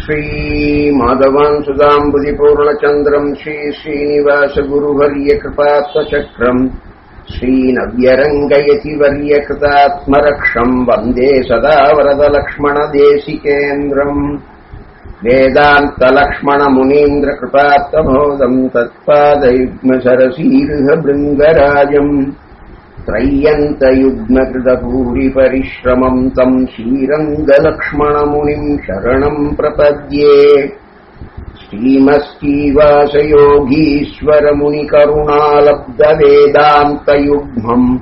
श्रीमाधवान् सुधाम्बुधिपूर्णचन्द्रम् श्रीश्रीनिवासगुरुवर्यकृपात्मचक्रम् श्रीनव्यरङ्गयति वर्यकृतात्मरक्षम् वन्दे सदा वरदलक्ष्मणदेशिकेन्द्रम् वेदान्तलक्ष्मणमुनीन्द्रकृपात्तबोधम् तत्पादयुग्मसरसीर्हभृङ्गराजम् त्रय्यन्तयुग्मकृतभूरिपरिश्रमम् तम् श्रीरङ्गलक्ष्मणमुनिम् शरणम् प्रपद्ये श्रीमश्रीवासयोगीश्वरमुनिकरुणालब्धवेदान्तयुग्मम्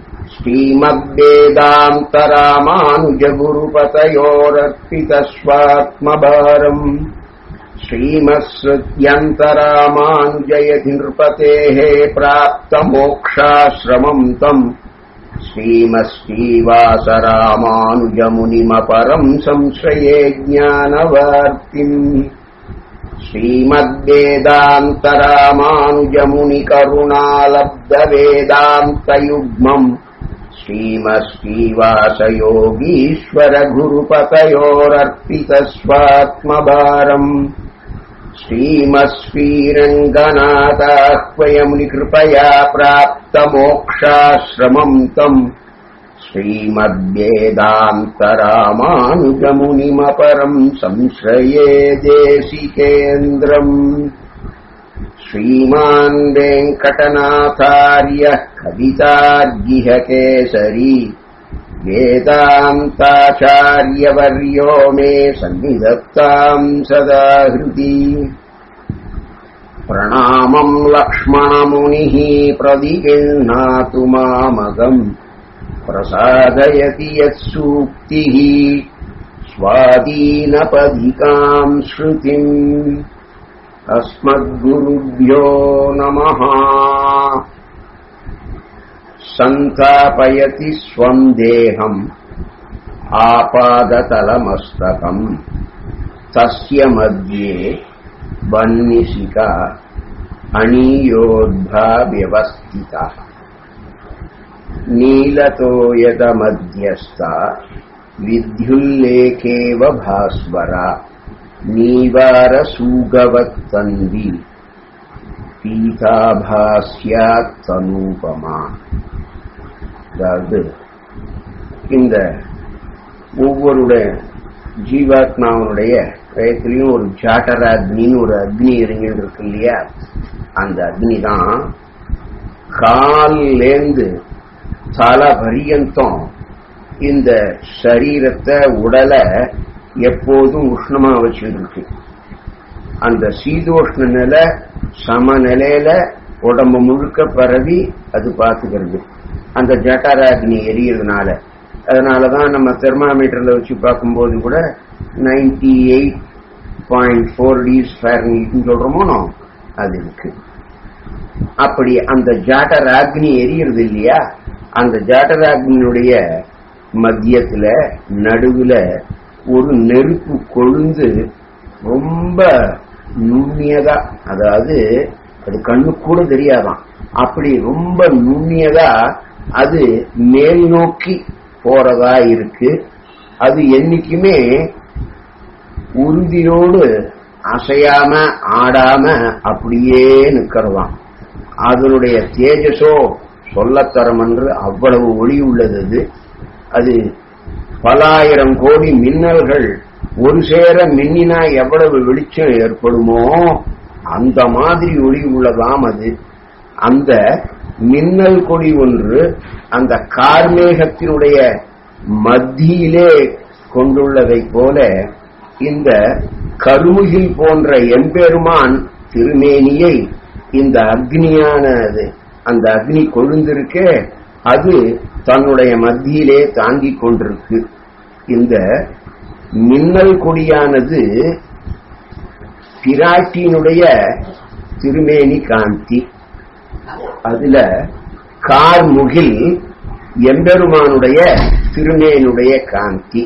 श्रीमद्वेदान्तरामानुजगुरुपतयोरर्पितस्वात्मभारम् श्रीमत्सत्यन्तरामानुजयति नृपतेः प्राप्तमोक्षाश्रमम् तम् श्रीमश्रीवासरामानुजमुनिमपरम् संश्रये ज्ञानवार्तिम् श्रीमद्वेदान्तरामानुजमुनिकरुणालब्धवेदान्तयुग्मम् श्रीमश्रीवासयोगीश्वरगुरुपतयोरर्पितस्वात्मभारम् श्रीमस्वीरङ्गनाथाह्वयमुनिकृपया प्राप्तमोक्षाश्रमम् तम् श्रीमद्वेदान्तरामानुजमुनिमपरम् संश्रये देशिकेन्द्रम् श्रीमान् वेङ्कटनाथार्यः कवितार्गिहकेसरी वेदान्ताचार्यवर्यो मे सन्निधत्ताम् सदा हृदि प्रणामम् लक्ष्मणमुनिः प्रदिगृह्णातु मामगम् प्रसादयति यत्सूक्तिः स्वादीनपदिकाम् श्रुतिम् अस्मद्गुरुभ्यो नमः सन्तापयति स्वम् देहम् आपादतलमस्तकम् तस्य मध्ये वह्निशिका अणीयोद्धा व्यवस्थितः नीलतोयदमध्यस्था विद्युल्लेखेव भास्वरा नीवारसूगवत्तन्वी பீதாபாஸ்யாத்தனூபமா அதாவது இந்த ஒவ்வொருடைய ஜீவாத்மாவனுடைய கயத்திலையும் ஒரு ஜாட்டர அக்னின்னு ஒரு அக்னி இறங்கிட்டு இருக்கு இல்லையா அந்த அக்னி தான் காலிலேந்து தலை பரியந்தம் இந்த சரீரத்தை உடலை எப்போதும் உஷ்ணமா வச்சுட்டு இருக்கு அந்த சீதோஷ்ண நிலை சமநிலையில உடம்பு முழுக்க பரவி அது பார்த்துக்கிறது அந்த ஜட்டாராக்னி எரியறதுனால அதனாலதான் நம்ம தெர்மாமீட்டர்ல வச்சு பார்க்கும்போது கூட நைன்டி எயிட் பாயிண்ட் ஃபோர் டிஸ் ஃபேரன்ஹீட்னு சொல்றோமோ அது இருக்கு அப்படி அந்த ஜாட்டராக்னி எரியறது இல்லையா அந்த ஜாட்டராக்னியுடைய மத்தியத்துல நடுவுல ஒரு நெருப்பு கொழுந்து ரொம்ப நுண்ணியதா அதாவது அது கண்ணு கூட தெரியாதான் அப்படி ரொம்ப நுண்ணியதா அது மேல் நோக்கி போறதா இருக்கு அது என்னைக்குமே உறுதியோடு அசையாம ஆடாம அப்படியே நிக்கிறதாம் அதனுடைய தேஜஸோ சொல்லத்தரம் என்று அவ்வளவு ஒளி உள்ளது அது அது பலாயிரம் கோடி மின்னல்கள் ஒரு சேர மின்னினா எவ்வளவு வெளிச்சம் ஏற்படுமோ அந்த மாதிரி ஒளி உள்ளதாம் அது அந்த மின்னல் கொடி ஒன்று அந்த கார்மேகத்தினுடைய மத்தியிலே கொண்டுள்ளதை போல இந்த கருமுகில் போன்ற எம்பெருமான் திருமேனியை இந்த அக்னியானது அந்த அக்னி கொழுந்திருக்கே அது தன்னுடைய மத்தியிலே தாங்கிக் கொண்டிருக்கு இந்த மின்னல் கொடியானது பிராட்டியினுடைய திருமேனி காந்தி அதுல கார்முகில் எம்பெருமானுடைய திருமேனுடைய காந்தி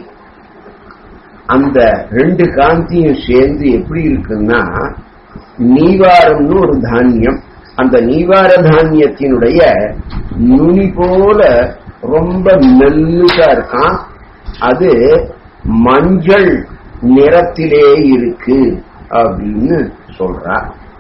அந்த ரெண்டு காந்தியும் சேர்ந்து எப்படி இருக்குன்னா நீவாரம்னு ஒரு தானியம் அந்த நீவார தானியத்தினுடைய நுனி போல ரொம்ப மெல்லுசா இருக்கான் அது மஞ்சள் நிறத்திலே இருக்கு அப்படின்னு சொல்றா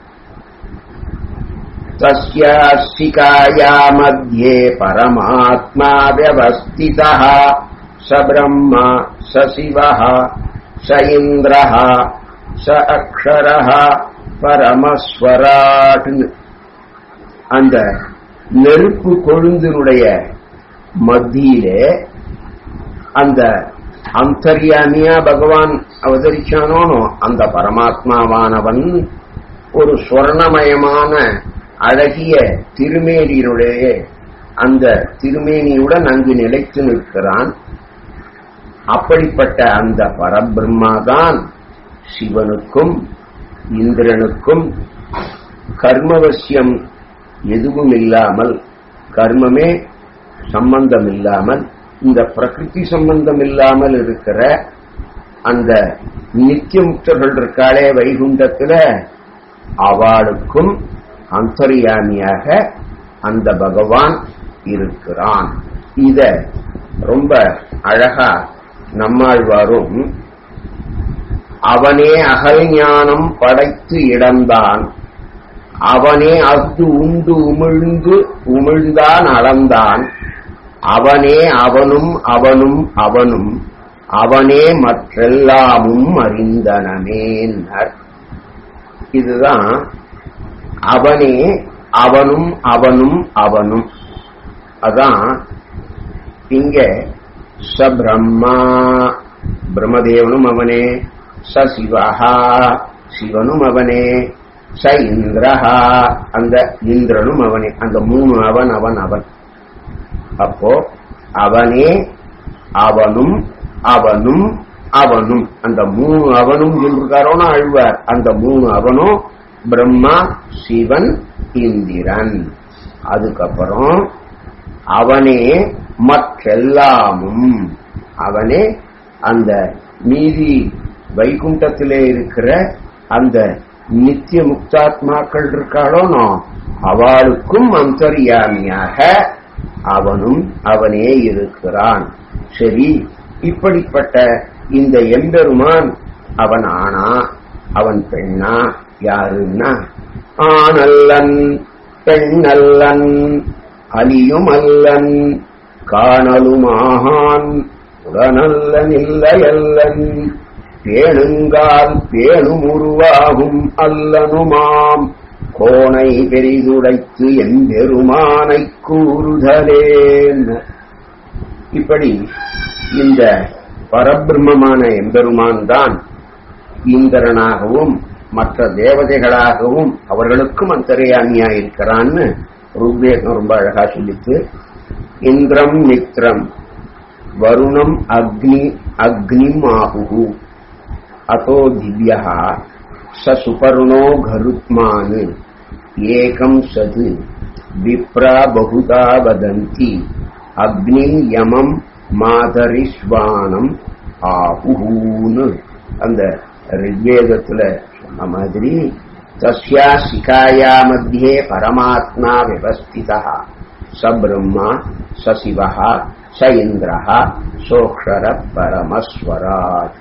तस्यास्तिकाया मध्ये परमात्मा व्यवस्थितः स ब्रह्म स शिवः स इन्द्रः स अक्षरः பரமஸ்வராட் அந்த நெருப்பு கொழுந்தினுடைய மத்தியிலே அந்த அந்தர்யாமியா பகவான் அவதரிச்சானோனோ அந்த பரமாத்மாவானவன் ஒரு சுவர்ணமயமான அழகிய திருமேனியினுடைய அந்த திருமேனியுடன் அங்கு நிலைத்து நிற்கிறான் அப்படிப்பட்ட அந்த பரபிரம்மாதான் சிவனுக்கும் இந்திரனுக்கும் கர்மவசியம் எதுவும் இல்லாமல் கர்மமே சம்பந்தம் இல்லாமல் இந்த பிரகிருதி சம்பந்தம் இல்லாமல் இருக்கிற அந்த நித்திய முக்தர்கள் இருக்காளே வைகுண்டத்துல அவளுக்கும் அந்தரியாமியாக அந்த பகவான் இருக்கிறான் இத ரொம்ப அழகா நம்மாழ்வாரும் அவனே அகல் ஞானம் படைத்து இடந்தான் அவனே அஃது உண்டு உமிழ்ந்து உமிழ்ந்தான் அளந்தான் அவனே அவனும் அவனும் அவனும் அவனே மற்றெல்லாமும் அறிந்தனமேன்னர் இதுதான் அவனே அவனும் அவனும் அவனும் அதான் இங்க ச பிரம்மா பிரம்மதேவனும் அவனே ச சிவஹா சிவனும் அவனே ச இந்திரஹா அந்த இந்திரனும் அவனே அந்த மூணு அவன் அவன் அவன் அப்போ அவனே அவனும் அவனும் அவனும் அந்த மூணு அவனும் சொல்றாரோனா அழ்வார் அந்த மூணு அவனும் பிரம்மா சிவன் இந்திரன் அதுக்கப்புறம் அவனே மற்றெல்லாமும் அவனே அந்த மீதி வைகுண்டத்திலே இருக்கிற அந்த நித்திய முக்தாத்மாக்கள் இருக்காளோனோ அவளுக்கும் அந்தரியாமியாக அவனும் அவனே இருக்கிறான் சரி இப்படிப்பட்ட இந்த எம்பெருமான் அவன் ஆனா அவன் பெண்ணா யாருன்னா ஆனல்லன் பெண்ணல்லன் அலியுமல்லன் காணலுமாகான் உடனல்லன் இல்லையல்லன் பேணுங்கால் பேணும் உருவாகும் அல்லனுமாம் கோணை பெரிதுடைத்து எம்பெருமானை கூறுதலேன் இப்படி இந்த பரபிரம்மமான எம்பெருமான் தான் இந்திரனாகவும் மற்ற தேவதைகளாகவும் அவர்களுக்கும் அந்தரையாமியா இருக்கிறான்னு ருக்வேதம் ரொம்ப அழகா சொல்லித்து இந்திரம் மித்ரம் வருணம் அக்னி அக்னிம் ஆகுகு அதோ திவ்யா ச சுபர்ணோ கருத்மான் ஏகம் சது விப்ரா பகுதா வதந்தி அக்னி யமம் மாதரிஸ்வானம் ஆகுன்னு அந்த ரிக்வேதத்துல சொன்ன மாதிரி தஸ்யா சிகாயா மத்தியே பரமாத்மா விவஸ்திதா ச பிரம்மா ச சிவா ச இந்திரா சோக்ஷர பரமஸ்வராட்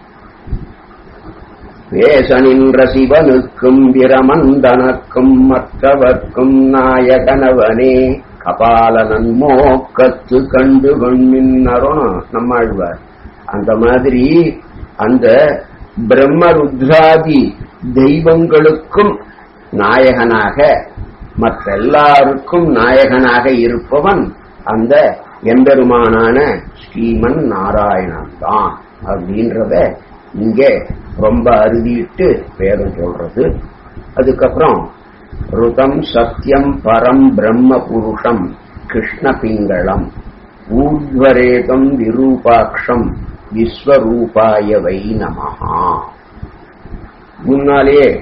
பேச நின்ற சிவனுக்கும் பிரமந்தனக்கும் மற்றவர்க்கும் நாயகனவனே கபாலனன் மோக்கத்து கண்டு கொண்டின்னரும் நம்மாழ்வார் அந்த மாதிரி அந்த பிரம்மருத்ராதி தெய்வங்களுக்கும் நாயகனாக மற்ற எல்லாருக்கும் நாயகனாக இருப்பவன் அந்த எம்பெருமானான ஸ்ரீமன் நாராயணன் தான் அப்படின்றத இங்கே ரொம்ப அறுதிட்டு வேதம் சொல்றது அதுக்கப்புறம் ருதம் சத்தியம் பரம் பிரம்ம புருஷம் கிருஷ்ண பிங்களம் ஊர்வரேதம் விரூபாட்சம் விஸ்வரூபாய வை நமஹா முன்னாலேயே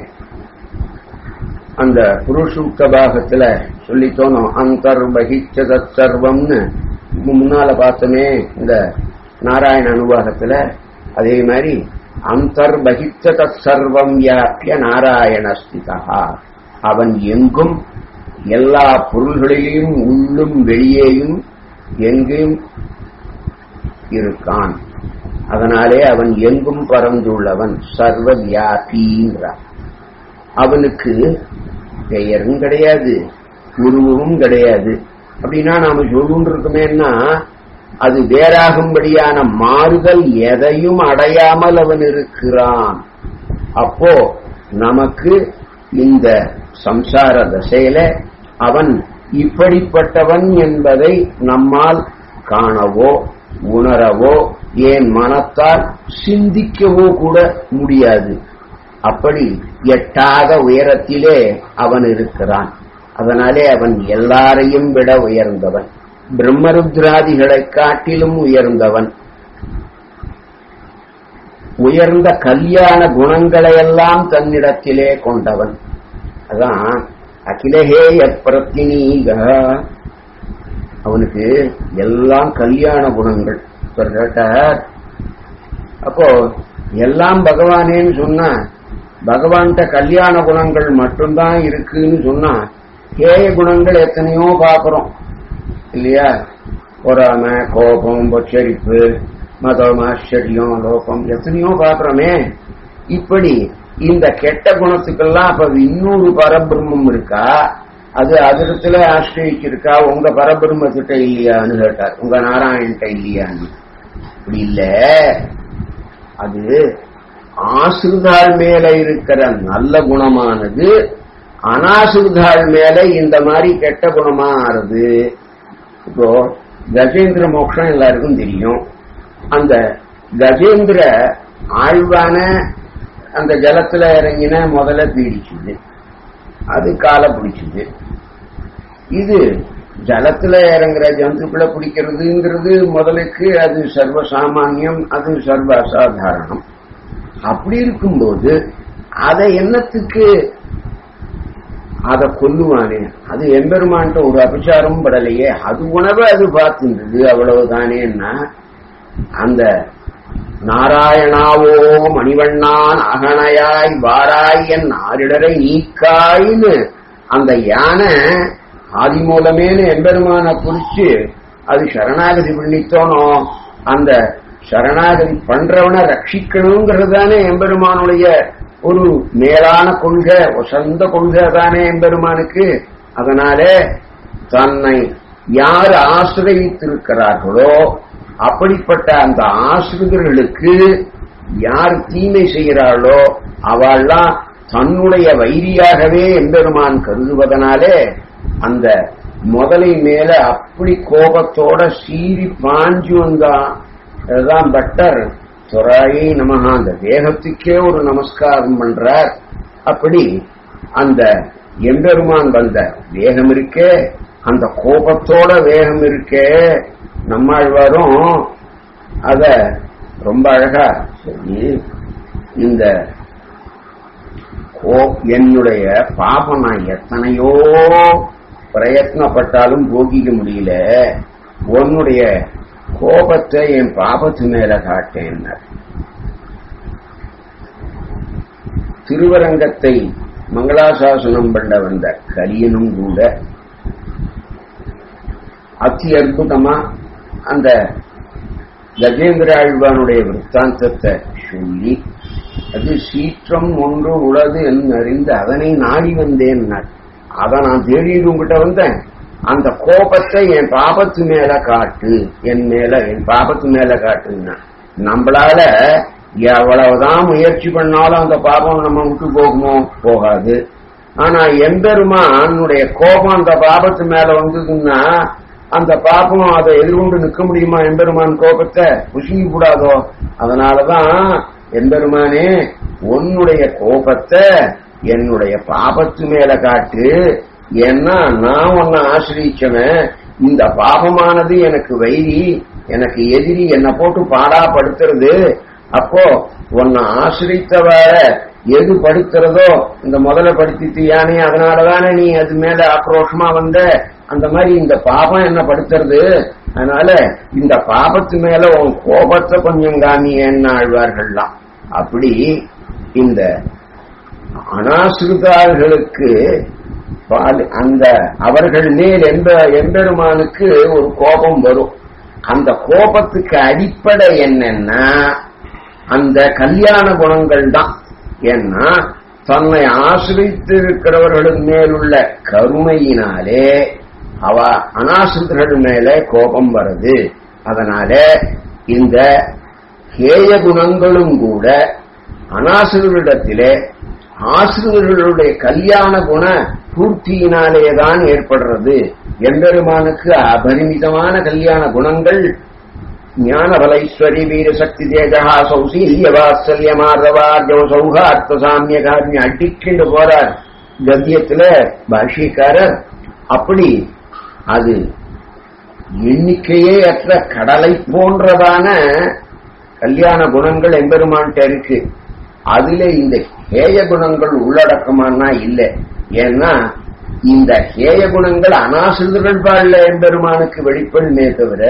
அந்த புருஷூக்த பாகத்துல சொல்லித்தோணும் அந்தர்பகிச்ச தத் சர்வம்னு முன்னால பார்த்தோமே இந்த நாராயண அனுபாகத்துல அதே மாதிரி அந்தர்பகிச்ச தத் சர்வம் வியாபிய நாராயணஸ்திதா அவன் எங்கும் எல்லா பொருள்களிலும் உள்ளும் வெளியேயும் எங்கேயும் இருக்கான் அதனாலே அவன் எங்கும் பறந்துள்ளவன் சர்வ வியாபிங்கிறான் அவனுக்கு பெயரும் கிடையாது உருவமும் கிடையாது அப்படின்னா நாம சொல்லுன்னு இருக்கோமேன்னா அது வேறாகும்படியான மாறுதல் எதையும் அடையாமல் அவன் இருக்கிறான் அப்போ நமக்கு இந்த சம்சார தசையில அவன் இப்படிப்பட்டவன் என்பதை நம்மால் காணவோ உணரவோ ஏன் மனத்தால் சிந்திக்கவோ கூட முடியாது அப்படி எட்டாத உயரத்திலே அவன் இருக்கிறான் அதனாலே அவன் எல்லாரையும் விட உயர்ந்தவன் பிரம்மருத்ராதிகளை காட்டிலும் உயர்ந்தவன் உயர்ந்த கல்யாண குணங்களையெல்லாம் தன்னிடத்திலே கொண்டவன் அதான் அகிலஹேய பிரத்தினீக அவனுக்கு எல்லாம் கல்யாண குணங்கள் கேட்டார் அப்போ எல்லாம் பகவானேன்னு சொன்னா பகவான்கிட்ட கல்யாண குணங்கள் மட்டும்தான் இருக்குன்னு சொன்னா கேய குணங்கள் எத்தனையோ பாக்குறோம் இல்லையா பொறாம கோபம் பொச்சரிப்பு மதம் ஆச்சரியம் லோகம் எத்தனையோ பாக்குறோமே இப்படி இந்த கெட்ட குணத்துக்கெல்லாம் அப்ப இன்னொரு பரபிரம்மம் இருக்கா அது அதிரத்துல ஆசிரியச்சிருக்கா உங்க பரபிரம்மத்திட்ட இல்லையான்னு கேட்டார் உங்க நாராயண்கிட்ட இல்லையான்னு அப்படி இல்ல அது ஆசிரிதாள் மேல இருக்கிற நல்ல குணமானது அனாசிரிதாள் மேல இந்த மாதிரி கெட்ட குணமா ஆறுது இப்போ கஜேந்திர மோட்சம் எல்லாருக்கும் தெரியும் அந்த கஜேந்திர ஆழ்வான அந்த ஜலத்துல இறங்கின முதல்ல பீடிச்சுது அது காலை பிடிச்சுது இது ஜலத்துல இறங்குற ஜந்துக்களை பிடிக்கிறதுங்கிறது முதலுக்கு அது சர்வசாமான்யம் அது சர்வ அசாதாரணம் அப்படி இருக்கும்போது அதை என்னத்துக்கு அதை கொல்லுவானே அது எம்பெருமான்ட்ட ஒரு அபச்சாரம் படலையே அது உணவை அது பார்த்துருந்தது அவ்வளவுதானேன்னா அந்த நாராயணாவோ மணிவண்ணான் அகனையாய் வாராய் என் ஆரிடரை நீக்காயின்னு அந்த யானை ஆதி மூலமேனு எம்பெருமான குறிச்சு அது சரணாகதி பண்ணித்தோனோ அந்த சரணாகதி பண்றவனை ரட்சிக்கணுங்கிறது தானே எம்பெருமானுடைய ஒரு மேலான கொள்கை வசந்த கொள்கை தானே எம்பெருமானுக்கு அதனால தன்னை யார் ஆசிரியத்திருக்கிறார்களோ அப்படிப்பட்ட அந்த ஆசிரியர்களுக்கு யார் தீமை செய்கிறாளோ அவள்லாம் தன்னுடைய வைரியாகவே எம்பெருமான் கருதுவதனாலே அந்த முதலை மேல அப்படி கோபத்தோட சீறி பாஞ்சு வந்தான் அதுதான் பட்டர் துறாயை நமகா அந்த தேகத்துக்கே ஒரு நமஸ்காரம் பண்றார் அப்படி அந்த எம்பெருமான் வந்த வேகம் இருக்கே அந்த கோபத்தோட வேகம் இருக்கே நம்மாழ்வாரும் அத ரொம்ப அழகா சொல்லி இந்த என்னுடைய பாபம் நான் எத்தனையோ பிரயத்னப்பட்டாலும் போகிக்க முடியல உன்னுடைய கோபத்தை என் பாபத்து மேல காட்டேன் திருவரங்கத்தை மங்களாசாசனம் பண்ண வந்த கலியனும் கூட அத்தி அற்புதமா அந்த கஜேந்திர ஆழ்வானுடைய விற்த்தாந்தத்தை சொல்லி அது சீற்றம் ஒன்று உளது என்று அறிந்து அதனை நாடி வந்தேன் அதை நான் தேடிட்டு உங்ககிட்ட வந்தேன் அந்த கோபத்தை என் பாபத்து மேல காட்டு என் மேல என் பாபத்து மேல காட்டுன்னா நம்மளால எவ்வளவுதான் முயற்சி பண்ணாலும் அந்த பாபம் நம்ம விட்டு போகுமோ போகாது ஆனா எம்பெருமானுடைய கோபம் அந்த பாபத்து மேல வந்ததுன்னா அந்த பாப்பம் அதை எதிர்கொண்டு நிற்க முடியுமா எம்பெருமான் கோபத்தை புசுங்கி கூடாதோ அதனாலதான் எம்பெருமானே உன்னுடைய கோபத்தை என்னுடைய பாபத்து மேல காட்டு ஏன்னா நான் உன்னை ஆசிரியச்சவன் இந்த பாபமானது எனக்கு வைரி எனக்கு எதிரி என்னை போட்டு பாடாப்படுத்துறது அப்போ உன்னை ஆசிரித்தவர எது படுத்துறதோ இந்த முதல்ல படுத்திட்டியானே அதனாலதானே நீ அது மேல ஆக்ரோஷமா வந்த அந்த மாதிரி இந்த பாபம் என்ன படுத்துறது அதனால இந்த பாபத்து மேல உன் கோபத்தை கொஞ்சம் காமி என்ன ஆழ்வார்கள்லாம் அப்படி இந்த அனாசிரிதார்களுக்கு அந்த அவர்கள் மேல் எந்த எம்பெருமானுக்கு ஒரு கோபம் வரும் அந்த கோபத்துக்கு அடிப்படை என்னன்னா அந்த கல்யாண குணங்கள் தான் ஏன்னா தன்னை ஆசிரித்திருக்கிறவர்களின் மேலுள்ள கருணையினாலே அவ அனாசிரியர்கள் மேல கோபம் வருது அதனால இந்த கேய குணங்களும் கூட அனாசிரியரிடத்திலே ஆசிரியர்களுடைய கல்யாண குண பூர்த்தியினாலேதான் ஏற்படுறது எம்பெருமானுக்கு அபரிமிதமான கல்யாண குணங்கள் ஞானபலைஸ்வரி வீரசக்தி தேஜா சௌசீல்ய வாத்சல்ய மாதவார்ஜவ சௌகார்த்த சாமிய காரியம் அடிக்கிண்டு போறார் கத்தியத்துல பாஷிக்காரர் அப்படி அது எண்ணிக்கையே அற்ற கடலை போன்றதான கல்யாண குணங்கள் எம்பெருமான்ட்ட இருக்கு அதுல இந்த ஹேய குணங்கள் உள்ளடக்கமானா இல்ல ஏன்னா இந்த ஹேய குணங்கள் அனாசிரியர்கள் வாழ்ல எம்பெருமானுக்கு வெளிப்படுமே தவிர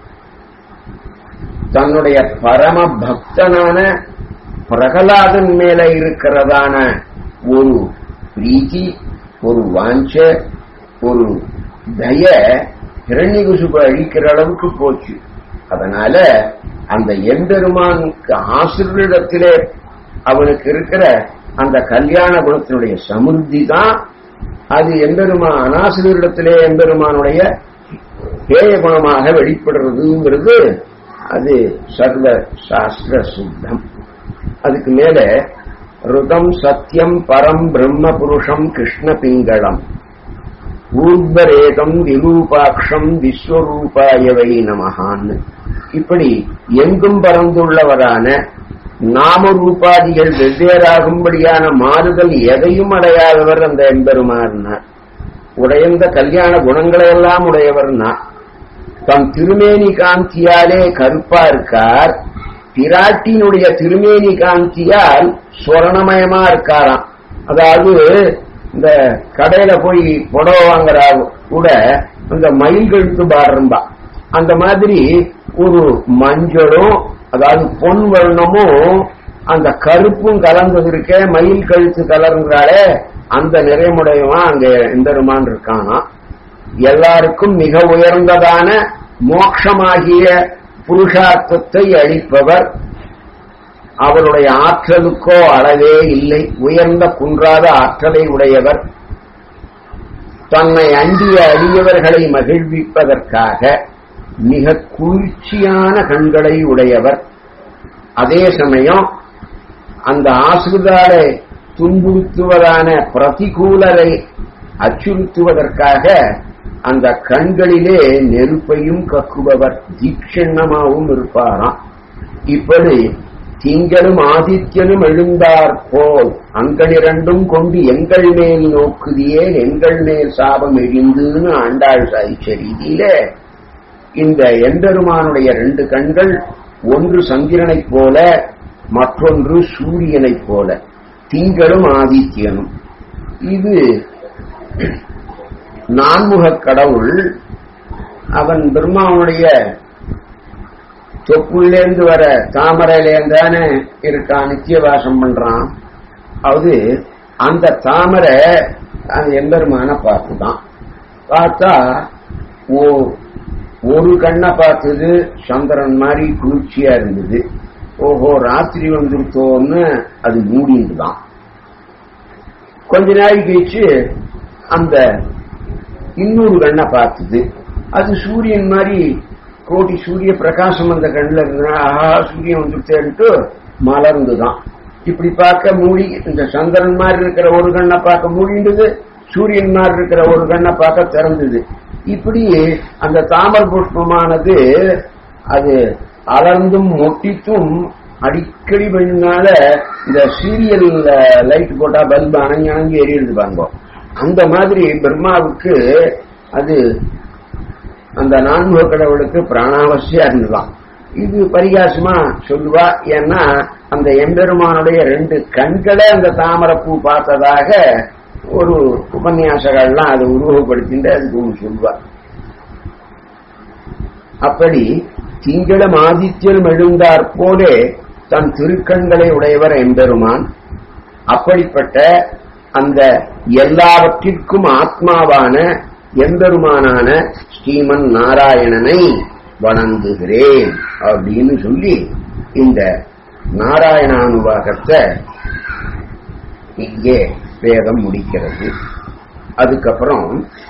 தன்னுடைய பரம பக்தனான பிரகலாதன் மேல இருக்கிறதான ஒரு பிரீத்தி ஒரு வாஞ்ச ஒரு தய இரண்யகுசுப அழிக்கிற அளவுக்கு போச்சு அதனால அந்த எம்பெருமானுக்கு ஆசிரியரிடத்திலே அவனுக்கு இருக்கிற அந்த கல்யாண குணத்தினுடைய சமுர்த்தி தான் அது எம்பெருமா அனாசிரியரிடத்திலே எம்பெருமானுடைய பேய குணமாக வெளிப்படுறதுங்கிறது அது சர்வ சாஸ்திர சுத்தம் அதுக்கு மேல ருதம் சத்தியம் பரம் பிரம்ம புருஷம் கிருஷ்ண பிங்களம் ஊர்வரேதம் விரூபாட்சம் விஸ்வரூபாயவை நமகான்னு இப்படி எங்கும் பறந்துள்ளவரான நாம ரூபாதிகள் வெவ்வேறாகும்படியான மாறுதல் எதையும் அடையாதவர் அந்த எம்பெருமானார் உடையந்த கல்யாண குணங்களையெல்லாம் உடையவர்னா தம் திருமேனி காந்தியாலே கருப்பா இருக்கார் பிராட்டினுடைய திருமேனி காந்தியால் சுவர்ணமயமா இருக்காராம் அதாவது இந்த கடையில போய் புடவை வாங்குறா கூட அந்த மயில் கழுத்து பாடுறம்பா அந்த மாதிரி ஒரு மஞ்சளும் அதாவது பொன் வர்ணமும் அந்த கருப்பும் கலந்தது இருக்க மயில் கழுத்து கலருங்கிறாளே அந்த நிறைமுடையவன் அங்க எம்பெருமான் இருக்கானா எல்லாருக்கும் மிக உயர்ந்ததான மோட்சமாகிய புருஷார்த்தத்தை அளிப்பவர் அவருடைய ஆற்றலுக்கோ அளவே இல்லை உயர்ந்த குன்றாத ஆற்றலை உடையவர் தன்னை அண்டிய அடியவர்களை மகிழ்விப்பதற்காக மிக குளிர்ச்சியான கண்களை உடையவர் அதே சமயம் அந்த ஆசிரிதாரை துன்புறுத்துவதான பிரதிகூலரை அச்சுறுத்துவதற்காக அந்த கண்களிலே நெருப்பையும் கக்குபவர் தீட்சணமாகவும் இருப்பாராம் இப்படி திங்களும் ஆதித்யனும் எழுந்தார் போல் அங்களிரண்டும் கொண்டு எங்கள் மேல் நோக்குதியே எங்கள் மேல் சாபம் எழுந்துன்னு ஆண்டாள் சாய்ச்சரீதியில இந்த எம்பெருமானுடைய ரெண்டு கண்கள் ஒன்று சந்திரனைப் போல மற்றொன்று சூரியனைப் போல திங்களும் ஆதித்யனும் இது நான்முகக் கடவுள் அவன் பிரம்மாவுடைய தொப்புள்ளேந்து வர தாமரையிலேந்தானே இருக்கான் நித்தியவாசம் பண்றான் அது அந்த தாமரை அந்த எம்பெருமான பார்த்துதான் பார்த்தா ஓ ஒரு கண்ணை பார்த்தது சந்திரன் மாதிரி குளிர்ச்சியா இருந்தது ஓஹோ ராத்திரி வந்துருத்தோன்னு அது மூடிந்துதான் கொஞ்ச நாள் கழிச்சு அந்த இன்னொரு கண்ணை பார்த்தது அது சூரியன் மாதிரி கோடி சூரிய பிரகாசம் அந்த கண்ணில் இருந்தா ஆஹா சூரியன் வந்துட்டேன்ட்டு மலர்ந்துதான் இப்படி பார்க்க மூடி இந்த சந்திரன் மாதிரி இருக்கிற ஒரு கண்ணை பார்க்க மூடிண்டது சூரியன் மாதிரி இருக்கிற ஒரு கண்ணை பார்க்க திறந்தது இப்படி அந்த தாமர புஷ்பமானது அது அலர்ந்தும் மொட்டித்தும் அடிக்கடி பண்ணால இந்த சீரியல் லைட் போட்டா பல்பு அணைஞ்சு அணைஞ்சு எரியுது பாருங்க அந்த மாதிரி பிரம்மாவுக்கு அது அந்த நான்முக கடவுளுக்கு பிராணாவசியா இருந்துதான் இது பரிகாசமா சொல்லுவா ஏன்னா அந்த எம்பெருமானுடைய ரெண்டு கண்களை அந்த தாமரப்பூ பார்த்ததாக ஒரு உபன்யாசகள்லாம் அதை உருவப்படுத்திட்டு அதுக்கு ஒன்று சொல்லுவா அப்படி திங்களும் ஆதித்யனும் எழுந்தாற் போலே தன் திருக்கண்களை உடையவர் எம்பெருமான் அப்படிப்பட்ட அந்த எல்லாவற்றிற்கும் ஆத்மாவான எம்பெருமானான ஸ்ரீமன் நாராயணனை வணங்குகிறேன் அப்படின்னு சொல்லி இந்த நாராயணானுவாகத்தை இங்கே வேதம் முடிக்கிறது அதுக்கப்புறம்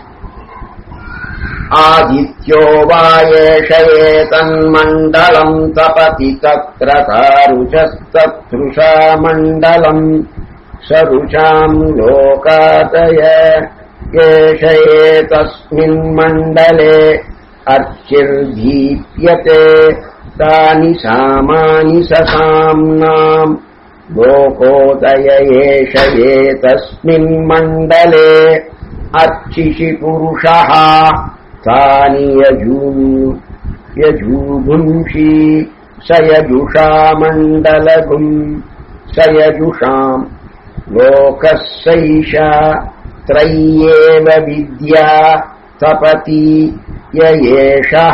आदित्यो वा एष एतन्मण्डलम् तपति तत्र कारुचस्तत्रुषा मण्डलम् सरुषाम् लोकादय एष एतस्मिन्मण्डले अर्चिर्दीप्यते तानि सामानि ससाम्नाम् लोकोदय एष एतस्मिन्मण्डले अर्चिषि पुरुषः तानि यजू यजूभुंषि स यजुषा मण्डलगुम् स यजुषाम् लोकः सैषा त्रय्येव विद्या तपति य एषः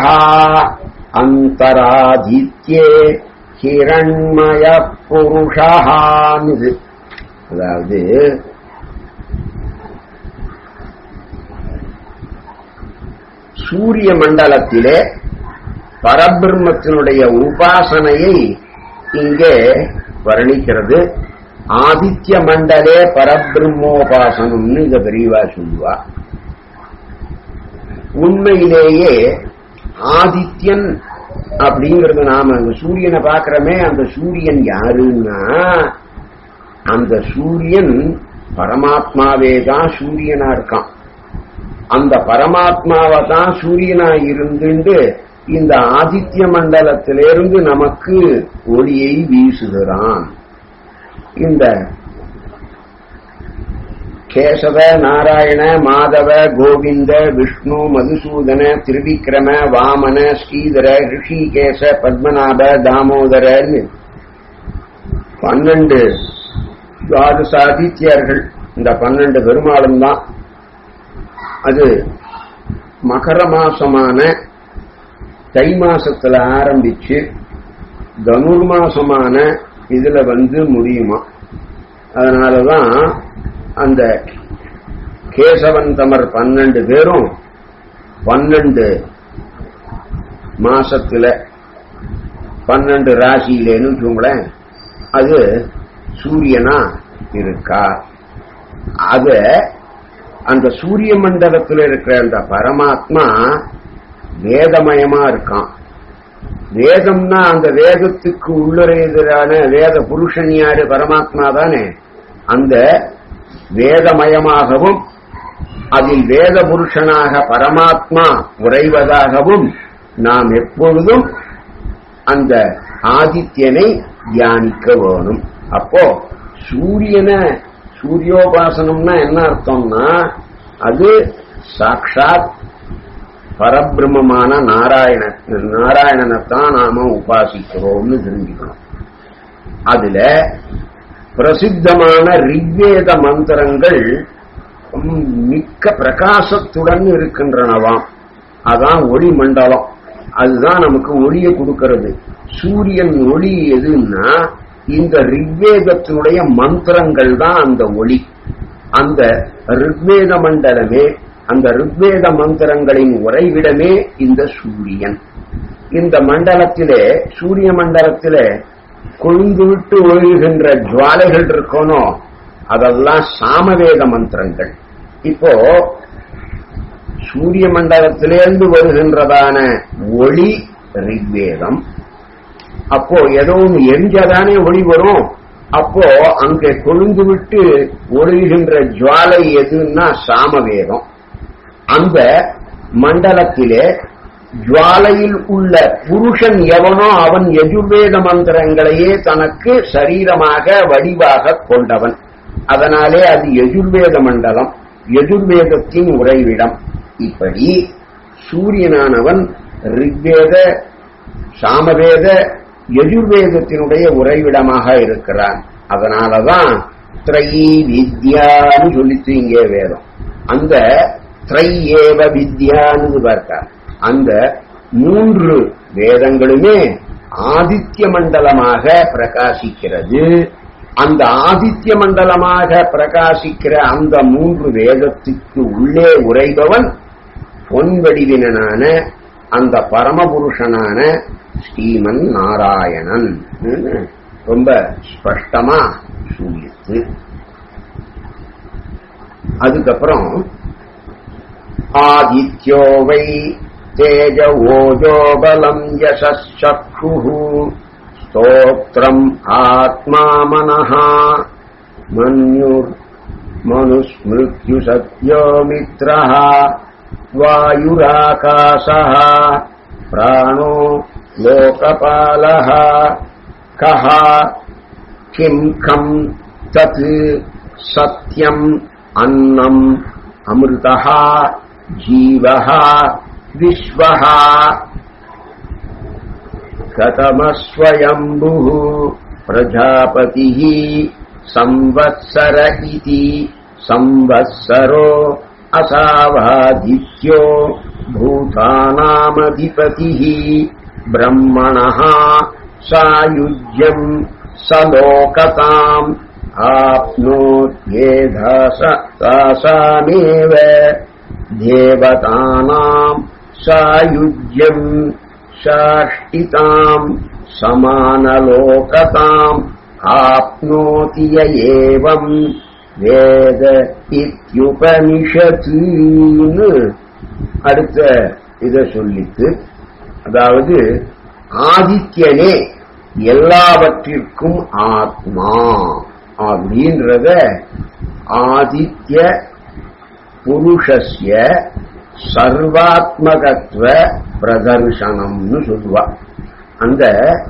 अन्तरादित्ये हिरण्मयः पुरुषः அதாவது சூரிய மண்டலத்திலே பரபிரம்மத்தினுடைய உபாசனையை இங்கே வர்ணிக்கிறது ஆதித்ய மண்டலே பரபிரம்மோபாசனம்னு இந்த பெரியவா சொல்லுவா உண்மையிலேயே ஆதித்யன் அப்படிங்கறது நாம அந்த சூரியனை பார்க்கிறோமே அந்த சூரியன் யாருன்னா அந்த சூரியன் பரமாத்மாவே தான் சூரியனா இருக்கான் அந்த பரமாத்மாவை தான் சூரியனா இருந்துண்டு இந்த ஆதித்ய மண்டலத்திலிருந்து நமக்கு ஒளியை வீசுகிறான் இந்த கேசவ நாராயண மாதவ கோவிந்த விஷ்ணு மதுசூதன திருவிக்கிரம வாமன ஸ்ரீதர ரிஷிகேச பத்மநாப தாமோதரன்னு பன்னெண்டு துவாதச ஆதித்யர்கள் இந்த பன்னெண்டு பெருமாளும் தான் அது மகர மாசமான தை மாசத்துல ஆரம்பிச்சு தனுர் மாசமான இதுல வந்து முடியுமா அதனாலதான் அந்த கேசவன் தமர் பன்னெண்டு பேரும் பன்னெண்டு மாசத்துல பன்னெண்டு ராசியிலேன்னு வச்சுங்களேன் அது சூரியனா இருக்கா அத அந்த சூரிய மண்டலத்தில் இருக்கிற அந்த பரமாத்மா வேதமயமா இருக்கான் வேதம்னா அந்த வேதத்துக்கு உள்ளுரையதான வேத புருஷன் யாரு பரமாத்மா தானே அந்த வேதமயமாகவும் அதில் வேத புருஷனாக பரமாத்மா உறைவதாகவும் நாம் எப்பொழுதும் அந்த ஆதித்யனை தியானிக்க வேணும் அப்போ சூரியனை சூரியோபாசனம்னா என்ன அர்த்தம்னா அது சாட்சாத் பரபிரம்மமான நாராயண நாராயணனைத்தான் நாம உபாசிக்கிறோம்னு தெரிஞ்சுக்கணும் அதுல பிரசித்தமான ரிக்வேத மந்திரங்கள் மிக்க பிரகாசத்துடன் இருக்கின்றனவாம் அதான் ஒளி மண்டலம் அதுதான் நமக்கு ஒளியை கொடுக்கிறது சூரியன் ஒளி எதுன்னா இந்த ரிக்வேதத்தினுடைய மந்திரங்கள் தான் அந்த ஒளி அந்த ரிக்வேத மண்டலமே அந்த ரிக்வேத மந்திரங்களின் உறைவிடமே இந்த சூரியன் இந்த மண்டலத்திலே சூரிய மண்டலத்திலே கொழுந்து விட்டு ஒழுகின்ற ஜுவாலைகள் இருக்கணும் அதெல்லாம் சாமவேத மந்திரங்கள் இப்போ சூரிய மண்டலத்திலிருந்து வருகின்றதான ஒளி ரிக்வேதம் அப்போ ஏதோ ஒன்று எரிஞ்சாதானே ஒளி வரும் அப்போ அங்கே கொழுந்து விட்டு ஒழுகின்ற ஜுவாலை எதுன்னா சாமவேதம் அந்த மண்டலத்திலே ஜுவாலையில் உள்ள புருஷன் எவனோ அவன் எஜுர்வேத மந்திரங்களையே தனக்கு சரீரமாக வடிவாக கொண்டவன் அதனாலே அது எஜுர்வேத மண்டலம் எஜுர்வேதத்தின் உறைவிடம் இப்படி சூரியனானவன் ரிக்வேத சாமவேத எஜுர்வேதத்தினுடைய உறைவிடமாக இருக்கிறான் அதனாலதான் திரையி வித்யான்னு சொல்லித்து இங்கே வேதம் அந்த திரை ஏவ வித்யான்னு பார்த்தார் அந்த மூன்று வேதங்களுமே ஆதித்ய மண்டலமாக பிரகாசிக்கிறது அந்த ஆதித்ய மண்டலமாக பிரகாசிக்கிற அந்த மூன்று வேதத்துக்கு உள்ளே உரைபவன் பொன் வடிவினனான அந்த பரமபுருஷனான ஸ்ரீமன் நாராயணன் ரொம்ப ஸ்பஷ்டமா சொல்லித்து அதுக்கப்புறம் ஆதித்யோ வை தேஜ ஓஜோ பலம் யசச்சு ஸ்தோத்திரம் ஆத்மா மனஹா மன்யுர் மனுஸ்மிருத்யு சத்யோ மித்ரः वायुराकाशः प्राणो लोकपालः कः किम् खम् तत् सत्यम् अन्नम् अमृतः जीवः विश्वः कथमस्वयम्भुः प्रजापतिः संवत्सर इति संवत्सरो असावादित्यो भूतानामधिपतिः ब्रह्मणः सायुज्यम् सलोकताम् आप्नोत्येधासामेव देवतानाम् सायुज्यम् साष्टिताम् समानलोकताम् आप्नोति य एवम् வேத இத்யுபனிஷத்துன்னு அடுத்த இத சொல்லித்து அதாவது ஆதித்யனே எல்லாவற்றிற்கும் ஆத்மா அப்படின்றத ஆதித்ய புருஷஸ்ய சர்வாத்மகத்துவ பிரதர்சனம்னு சொல்லுவா அந்த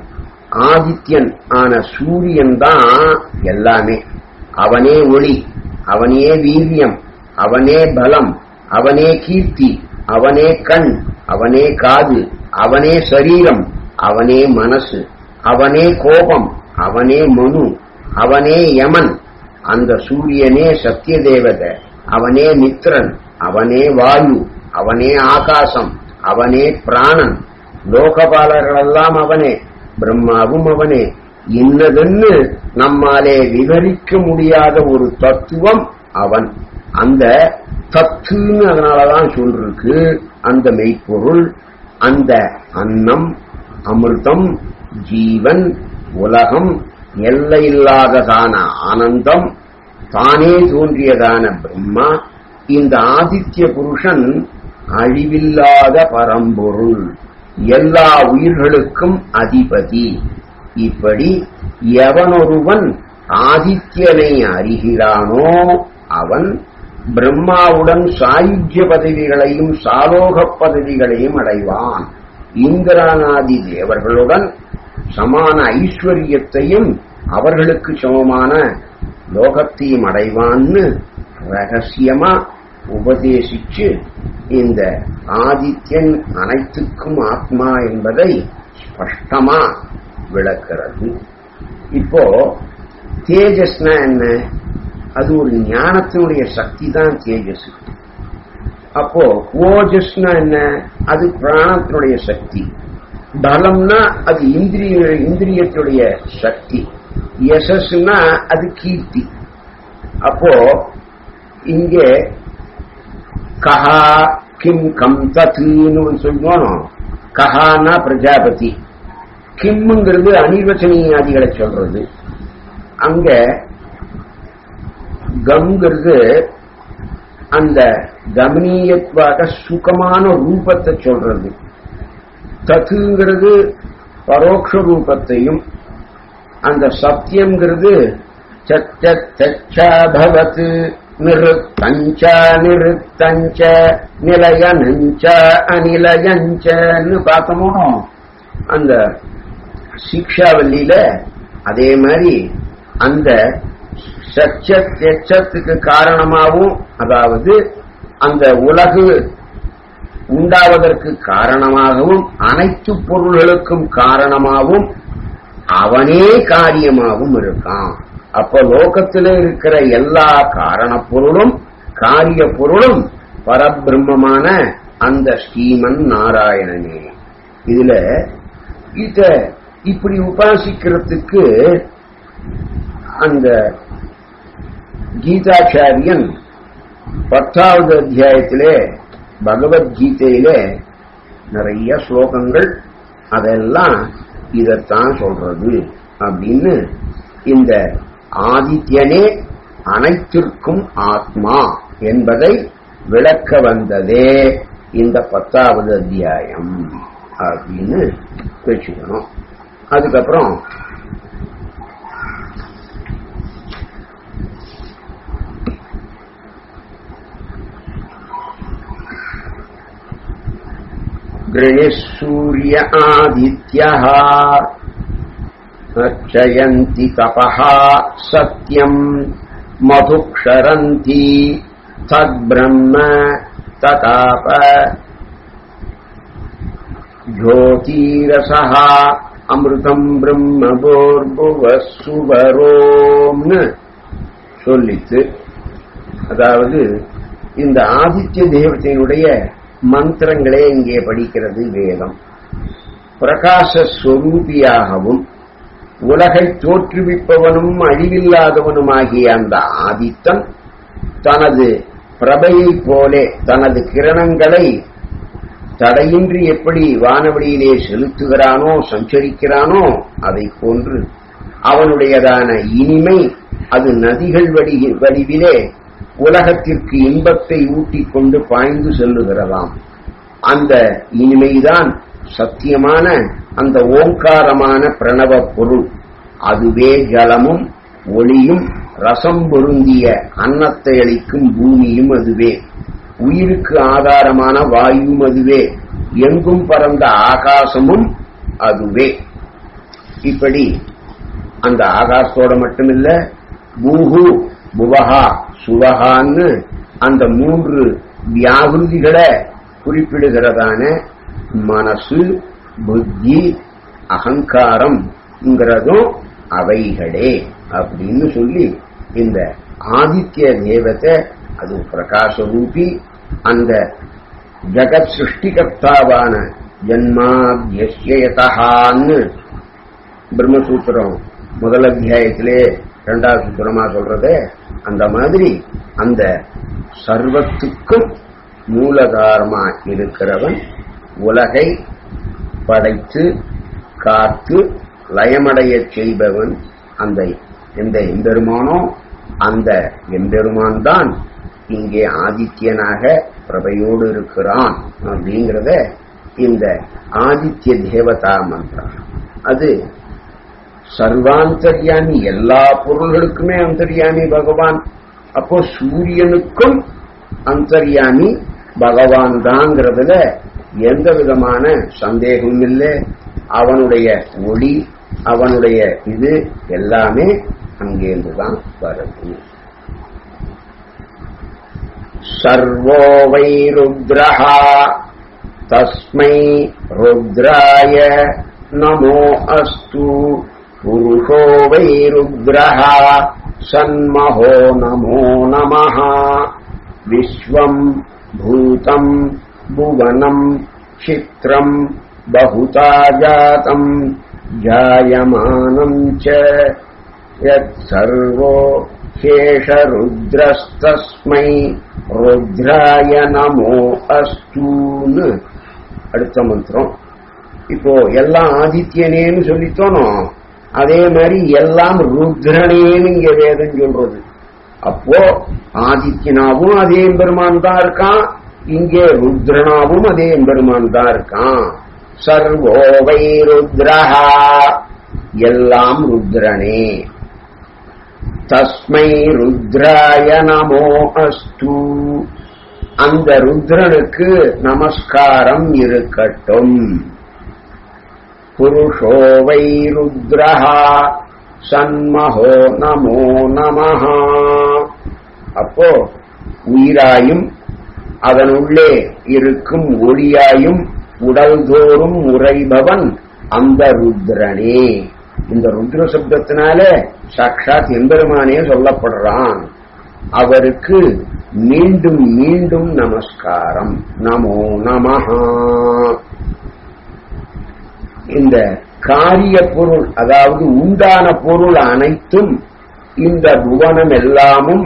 ஆதித்யன் ஆன சூரியன் தான் எல்லாமே அவனே ஒளி அவனே வீரியம் அவனே பலம் அவனே கீர்த்தி அவனே கண் அவனே காது அவனே சரீரம் அவனே மனசு அவனே கோபம் அவனே மனு அவனே யமன் அந்த சூரியனே சத்திய தேவதை அவனே மித்ரன் அவனே வாயு அவனே ஆகாசம் அவனே பிராணன் லோகபாலர்களெல்லாம் அவனே பிரம்மாவும் அவனே இன்னதென்னு நம்மாலே விவரிக்க முடியாத ஒரு தத்துவம் அவன் அந்த தத்துன்னு அதனாலதான் சொல்லிருக்கு அந்த மெய்ப்பொருள் அந்த அன்னம் அமிர்தம் ஜீவன் உலகம் எல்லையில்லாததான ஆனந்தம் தானே தோன்றியதான பிரம்மா இந்த ஆதித்ய புருஷன் அழிவில்லாத பரம்பொருள் எல்லா உயிர்களுக்கும் அதிபதி இப்படி எவனொருவன் ஆதித்யனை அறிகிறானோ அவன் பிரம்மாவுடன் சாயுஜ்ய பதவிகளையும் சாலோக பதவிகளையும் அடைவான் இந்திரானாதி தேவர்களுடன் சமான ஐஸ்வர்யத்தையும் அவர்களுக்கு சமமான லோகத்தையும் அடைவான்னு ரகசியமா உபதேசிச்சு இந்த ஆதித்யன் அனைத்துக்கும் ஆத்மா என்பதை ஸ்பஷ்டமா விளக்கிறது இப்போ தேஜஸ்னா என்ன அது ஒரு ஞானத்தினுடைய சக்தி தான் தேஜஸ் அப்போ ஓஜஸ்னா என்ன அது பிராணத்தினுடைய சக்தி பலம்னா அது இந்திரிய இந்திரியத்துடைய சக்தி யசஸ்னா அது கீர்த்தி அப்போ இங்கே கஹா கிம் கம் தத்துன்னு சொல்லுவோம் கஹானா பிரஜாபதி கிம்ங்கிறது அனிர்வச்சனீயாதிகளை சொல்றது அங்க கம்ங்கிறது அந்த கமனீயத்வாக சுகமான ரூபத்தை சொல்றது தத்துங்கிறது பரோட்ச ரூபத்தையும் அந்த சத்தியம்ங்கிறது சச்சபவத் நிறுத்தஞ்ச நிறுத்தஞ்ச நிலையனஞ்ச அநிலையஞ்சன்னு பார்த்தோமோ அந்த சிக்ஷாவல்லியில அதே மாதிரி அந்த சச்சத்துக்கு காரணமாகவும் அதாவது அந்த உலகு உண்டாவதற்கு காரணமாகவும் அனைத்து பொருள்களுக்கும் காரணமாகவும் அவனே காரியமாகவும் இருக்கான் அப்ப லோகத்தில் இருக்கிற எல்லா காரண பொருளும் காரிய பொருளும் பரபிரம்மமான அந்த ஸ்ரீமன் நாராயணனே இதுல இத இப்படி உபாசிக்கிறதுக்கு அந்த கீதாச்சாரியன் பத்தாவது அத்தியாயத்திலே பகவத்கீதையிலே நிறைய ஸ்லோகங்கள் அதெல்லாம் இதத்தான் சொல்றது அப்படின்னு இந்த ஆதித்யனே அனைத்திற்கும் ஆத்மா என்பதை விளக்க வந்ததே இந்த பத்தாவது அத்தியாயம் அப்படின்னு வச்சுக்கணும் அதுக்கப்புறம் गृणिसूर्य आदित्यः अर्चयन्ति तपः सत्यम् मधुक्षरन्ति तद्ब्रह्म तताप ज्योतिरसः அமிர்தம் பிரம்ம போர்புவ சுவரோம்னு சொல்லித்து அதாவது இந்த ஆதித்ய தேவத்தையினுடைய மந்திரங்களே இங்கே படிக்கிறது வேதம் பிரகாச ஸ்வரூபியாகவும் உலகை தோற்றுவிப்பவனும் அழிவில்லாதவனுமாகிய அந்த ஆதித்தன் தனது பிரபையைப் போலே தனது கிரணங்களை தடையின்றி எப்படி வானவெளியிலே செலுத்துகிறானோ சஞ்சரிக்கிறானோ அதை போன்று அவனுடையதான இனிமை அது நதிகள் வடி வடிவிலே உலகத்திற்கு இன்பத்தை ஊட்டிக் கொண்டு பாய்ந்து செல்லுகிறதாம் அந்த இனிமைதான் சத்தியமான அந்த ஓங்காரமான பிரணவ பொருள் அதுவே ஜலமும் ஒளியும் ரசம் பொருந்திய அன்னத்தை அளிக்கும் பூமியும் அதுவே உயிருக்கு ஆதாரமான வாயுவும் அதுவே எங்கும் பறந்த ஆகாசமும் அதுவே இப்படி அந்த ஆகாசத்தோட மட்டுமில்ல பூஹு புவஹா சுவஹான்னு அந்த மூன்று வியாகுதிகளை குறிப்பிடுகிறதான மனசு புத்தி அகங்காரம்ங்கிறதும் அவைகளே அப்படின்னு சொல்லி இந்த ஆதித்ய தேவத்தை அது பிரகாச ரூபி அந்த ஜகத் சிருஷ்டிகர்த்தாவான ஜன்மாத்யஸ்யதான்னு பிரம்மசூத்திரம் முதல் அத்தியாயத்திலே இரண்டாவது சூத்திரமா சொல்றது அந்த மாதிரி அந்த சர்வத்துக்கும் மூலகாரமா இருக்கிறவன் உலகை படைத்து காத்து லயமடைய செய்பவன் அந்த எந்த எம்பெருமானோ அந்த எம்பெருமான் தான் இங்கே ஆதித்யனாக பிரபையோடு இருக்கிறான் அப்படிங்கிறத இந்த ஆதித்ய தேவதா மந்திரம் அது சர்வாந்தர்யாமி எல்லா பொருள்களுக்குமே அந்தர்யாமி பகவான் அப்போ சூரியனுக்கும் அந்தர்யாமி பகவான் தாங்கிறதுல எந்த விதமான சந்தேகமும் இல்லை அவனுடைய ஒளி அவனுடைய இது எல்லாமே அங்கேருந்துதான் வருது சர்வோ வை ருத்ரஹா தஸ்மை ருத்ராய நமோ அஸ்து புருஷோ வை ருத்ரஹா சன்மஹோ நமோ நமः விஸ்வம் பூதம் புவனம் சித்திரம் बहुता जातम् जायमानम् च यत्सर्वो शेषरुद्रस्तस्मै ருத்ராய நமோ அஸ்தூன்னு அடுத்த மந்திரம் இப்போ எல்லாம் ஆதித்யனேன்னு சொல்லித்தோனோம் அதே மாதிரி எல்லாம் ருத்ரனேன்னு இங்க வேதம் சொல்றது அப்போ ஆதித்யனாவும் அதே பெருமான் தான் இருக்கான் இங்கே ருத்ரனாவும் அதே பெருமான் தான் இருக்கான் சர்வோ வை ருத்ரஹா எல்லாம் ருத்ரனே தஸ்மை ருத்ராய நமோ அஸ்து அந்த ருத்ரனுக்கு நமஸ்காரம் இருக்கட்டும் புருஷோ வை ருத்ரஹா சன்மஹோ நமோ நமஹா அப்போ உயிராயும் அதனுள்ளே இருக்கும் ஒளியாயும் உடல்தோறும் உறைபவன் அந்த ருத்ரனே இந்த ருத்ர சப்தத்தினால சாட்சாத் எம்பெருமானே சொல்லப்படுறான் அவருக்கு மீண்டும் மீண்டும் நமஸ்காரம் நமோ நமஹா இந்த காரிய பொருள் அதாவது உண்டான பொருள் அனைத்தும் இந்த புவனம் எல்லாமும்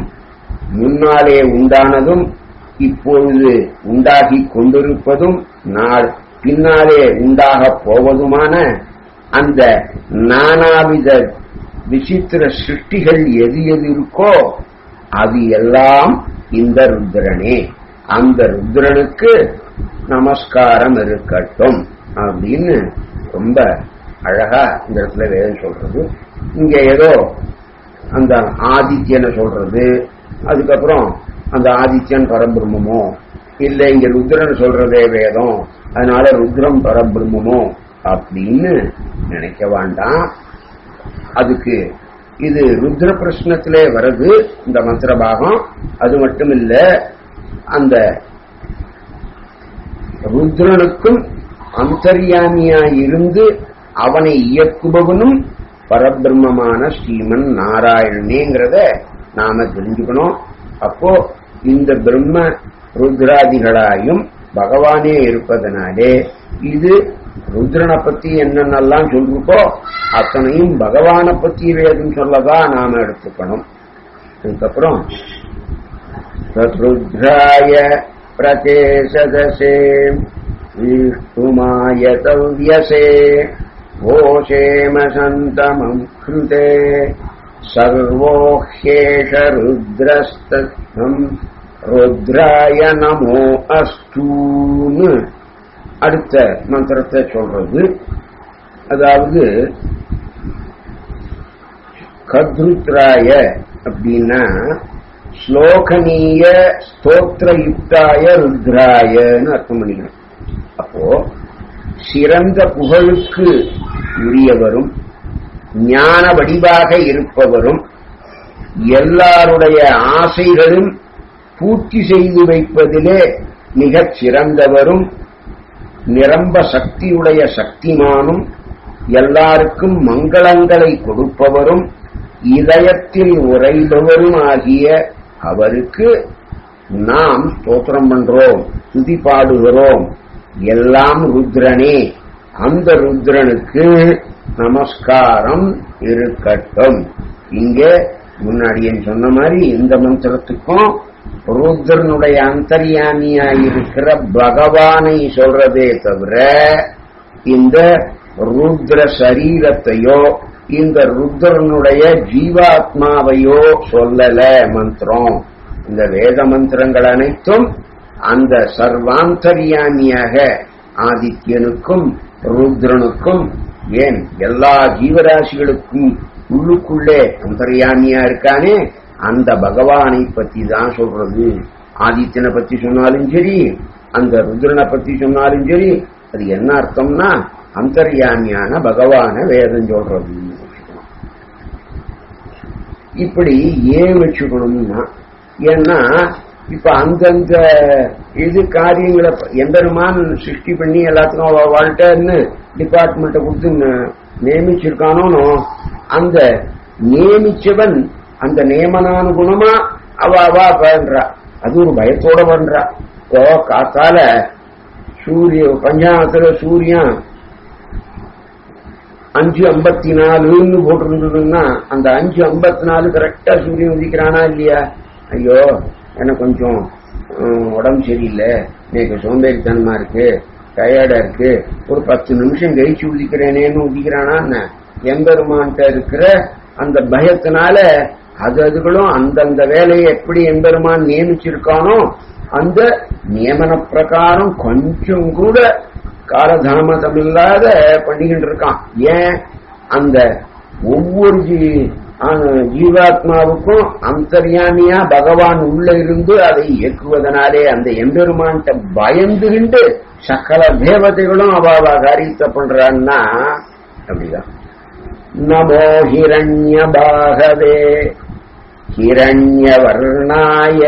முன்னாலே உண்டானதும் இப்பொழுது உண்டாகி கொண்டிருப்பதும் நாள் பின்னாலே உண்டாகப் போவதுமான அந்த நானாவித விசித்திர சிருஷ்டிகள் எது எது இருக்கோ அது எல்லாம் இந்த ருத்ரனே அந்த ருத்ரனுக்கு நமஸ்காரம் இருக்கட்டும் அப்படின்னு ரொம்ப அழகா இந்த இடத்துல வேதம் சொல்றது இங்க ஏதோ அந்த ஆதித்யனை சொல்றது அதுக்கப்புறம் அந்த ஆதித்யன் பரபிரம்மமோ இல்ல இங்க ருத்ரன் சொல்றதே வேதம் அதனால ருத்ரம் பரபிரம்மமோ அப்படின்னு நினைக்க வேண்டாம் அதுக்கு இது ருத்ர பிரश्னத்திலே வருது இந்த மந்திர பாகம் அது மட்டும் இல்ல அந்த ருத்ரனுக்கும் அந்தர்யாமியா இருந்து அவனை இயக்குபவனும் பரபிரம்மமான ஸ்ரீமன் நாராயணனேங்கிறத நாம தெரிஞ்சுக்கணும் அப்போ இந்த பிரம்ம ருத்ராதிகளாயும் பகவானே இருப்பதனாலே இது ருத்ரனை பத்தி என்னென்னலாம் சொல்லிருக்கோ அத்தனையும் பகவானை பத்தி வேதம் சொல்லதான் நாம எடுத்துக்கணும் அதுக்கப்புறம் ருத்ராய பிரதேசதசே விஷ்ணுமாய தவ்யசே ஓஷேம சந்தமம் கிருதே சர்வோஹ்யேஷ ருத்ரஸ்தம் ருத்ராய நமோ அஸ்தூன்னு அடுத்த மந்திரத்தை சொல்றது அதாவது கத்ருத்ராய அப்படின்னா ஸ்லோகனீய ஸ்தோத்திர யுக்தாய ருத்ராயன்னு அர்த்தம் பண்ணிக்கணும் அப்போ சிறந்த புகழுக்கு உரியவரும் ஞான வடிவாக இருப்பவரும் எல்லாருடைய ஆசைகளும் பூர்த்தி செய்து வைப்பதிலே மிகச் சிறந்தவரும் நிரம்ப சக்தியுடைய சக்திமானும் எல்லாருக்கும் மங்களங்களை கொடுப்பவரும் இதயத்தில் உறைபவரும் ஆகிய அவருக்கு நாம் ஸ்தோத்திரம் பண்றோம் துதி பாடுகிறோம் எல்லாம் ருத்ரனே அந்த ருத்ரனுக்கு நமஸ்காரம் இருக்கட்டும் இங்கே முன்னாடி சொன்ன மாதிரி இந்த மந்திரத்துக்கும் ருத்ரனுடைய அந்தர்யாமியா இருக்கிற பகவானை சொல்றதே தவிர இந்த ருத்ர சரீரத்தையோ இந்த ருத்ரனுடைய ஜீவாத்மாவையோ சொல்லல மந்திரம் இந்த வேத மந்திரங்கள் அனைத்தும் அந்த சர்வாந்தரியாமியாக ஆதித்யனுக்கும் ருத்ரனுக்கும் ஏன் எல்லா ஜீவராசிகளுக்கும் உள்ளுக்குள்ளே அந்தர்யாமியா இருக்கானே அந்த பகவானை பத்தி தான் சொல்றது ஆதித்யனை பத்தி சொன்னாலும் சரி அந்த ருத்ரனை பத்தி சொன்னாலும் சரி அது என்ன அர்த்தம்னா அந்தர்யாமியான பகவான வேதம் சொல்றது இப்படி ஏன் வச்சுக்கணும்னா ஏன்னா இப்ப அந்தந்த இது காரியங்களை எம்பெருமான் சிருஷ்டி பண்ணி எல்லாத்துக்கும் அவ வாழ்க்கைன்னு டிபார்ட்மெண்ட்டை கொடுத்து நியமிச்சிருக்கானோ அந்த நியமிச்சவன் அந்த நியமனானுகுணமா அவ அவா பண்றா அது ஒரு பயத்தோட பண்றா இப்போ காத்தால சூரிய பஞ்சாங்கத்துல சூரியன் அஞ்சு ஐம்பத்தி நாலுன்னு போட்டிருந்ததுன்னா அந்த அஞ்சு ஐம்பத்தி நாலு கரெக்டா சூரியன் உதிக்கிறானா இல்லையா ஐயோ எனக்கு கொஞ்சம் உடம்பு சரியில்லை எனக்கு சோம்பேறித்தனமா இருக்கு டயர்டா இருக்கு ஒரு பத்து நிமிஷம் கழிச்சு உதிக்கிறேனேன்னு உதிக்கிறானா என்ன எம்பெருமான்கிட்ட இருக்கிற அந்த பயத்தினால அது அதுகளும் அந்தந்த வேலையை எப்படி எம்பெருமான் நியமிச்சிருக்கானோ அந்த நியமன பிரகாரம் கொஞ்சம் கூட காலதாமதம் இல்லாத பண்ணிக்கிட்டு இருக்கான் ஏன் அந்த ஒவ்வொரு ஜீவாத்மாவுக்கும் அந்தர்யாமியா பகவான் உள்ள இருந்து அதை இயக்குவதனாலே அந்த எம்பெருமான்கிட்ட பயந்துகிண்டு சகல தேவதைகளும் அவ காரியத்தை பண்றான்னா அப்படிதான் நமோ ஹிரண்ய பாகவே ஹிரண்யவர்ணாய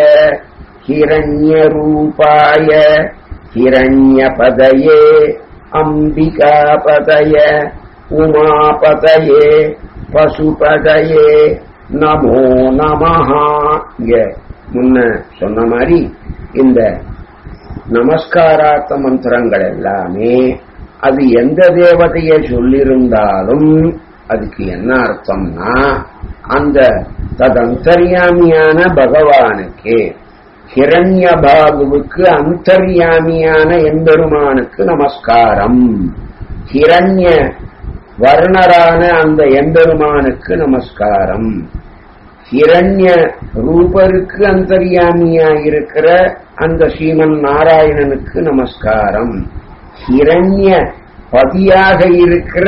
ஹிரண்யரூபாய ஹிரண்யபதயே அம்பிகாபதய உமாபதயே பசுபதயே நமோ நமஹா இங்க முன்ன சொன்ன மாதிரி இந்த நமஸ்காரார்த்த மந்திரங்கள் எல்லாமே அது எந்த தேவதையை சொல்லியிருந்தாலும் அதுக்கு என்ன அர்த்தம்னா அந்த ததந்தரியாமியான பகவானுக்கு ஹிரண்யபாகுவுக்கு அந்தர்யாமியான எம்பெருமானுக்கு நமஸ்காரம் ஹிரண்ய வர்ணரான அந்த எம்பெருமானுக்கு நமஸ்காரம் ஹிரண்ய ரூபருக்கு அந்தர்யாமியாயிருக்கிற அந்த ஸ்ரீமன் நாராயணனுக்கு நமஸ்காரம் ஹிரண்ய பதியாக இருக்கிற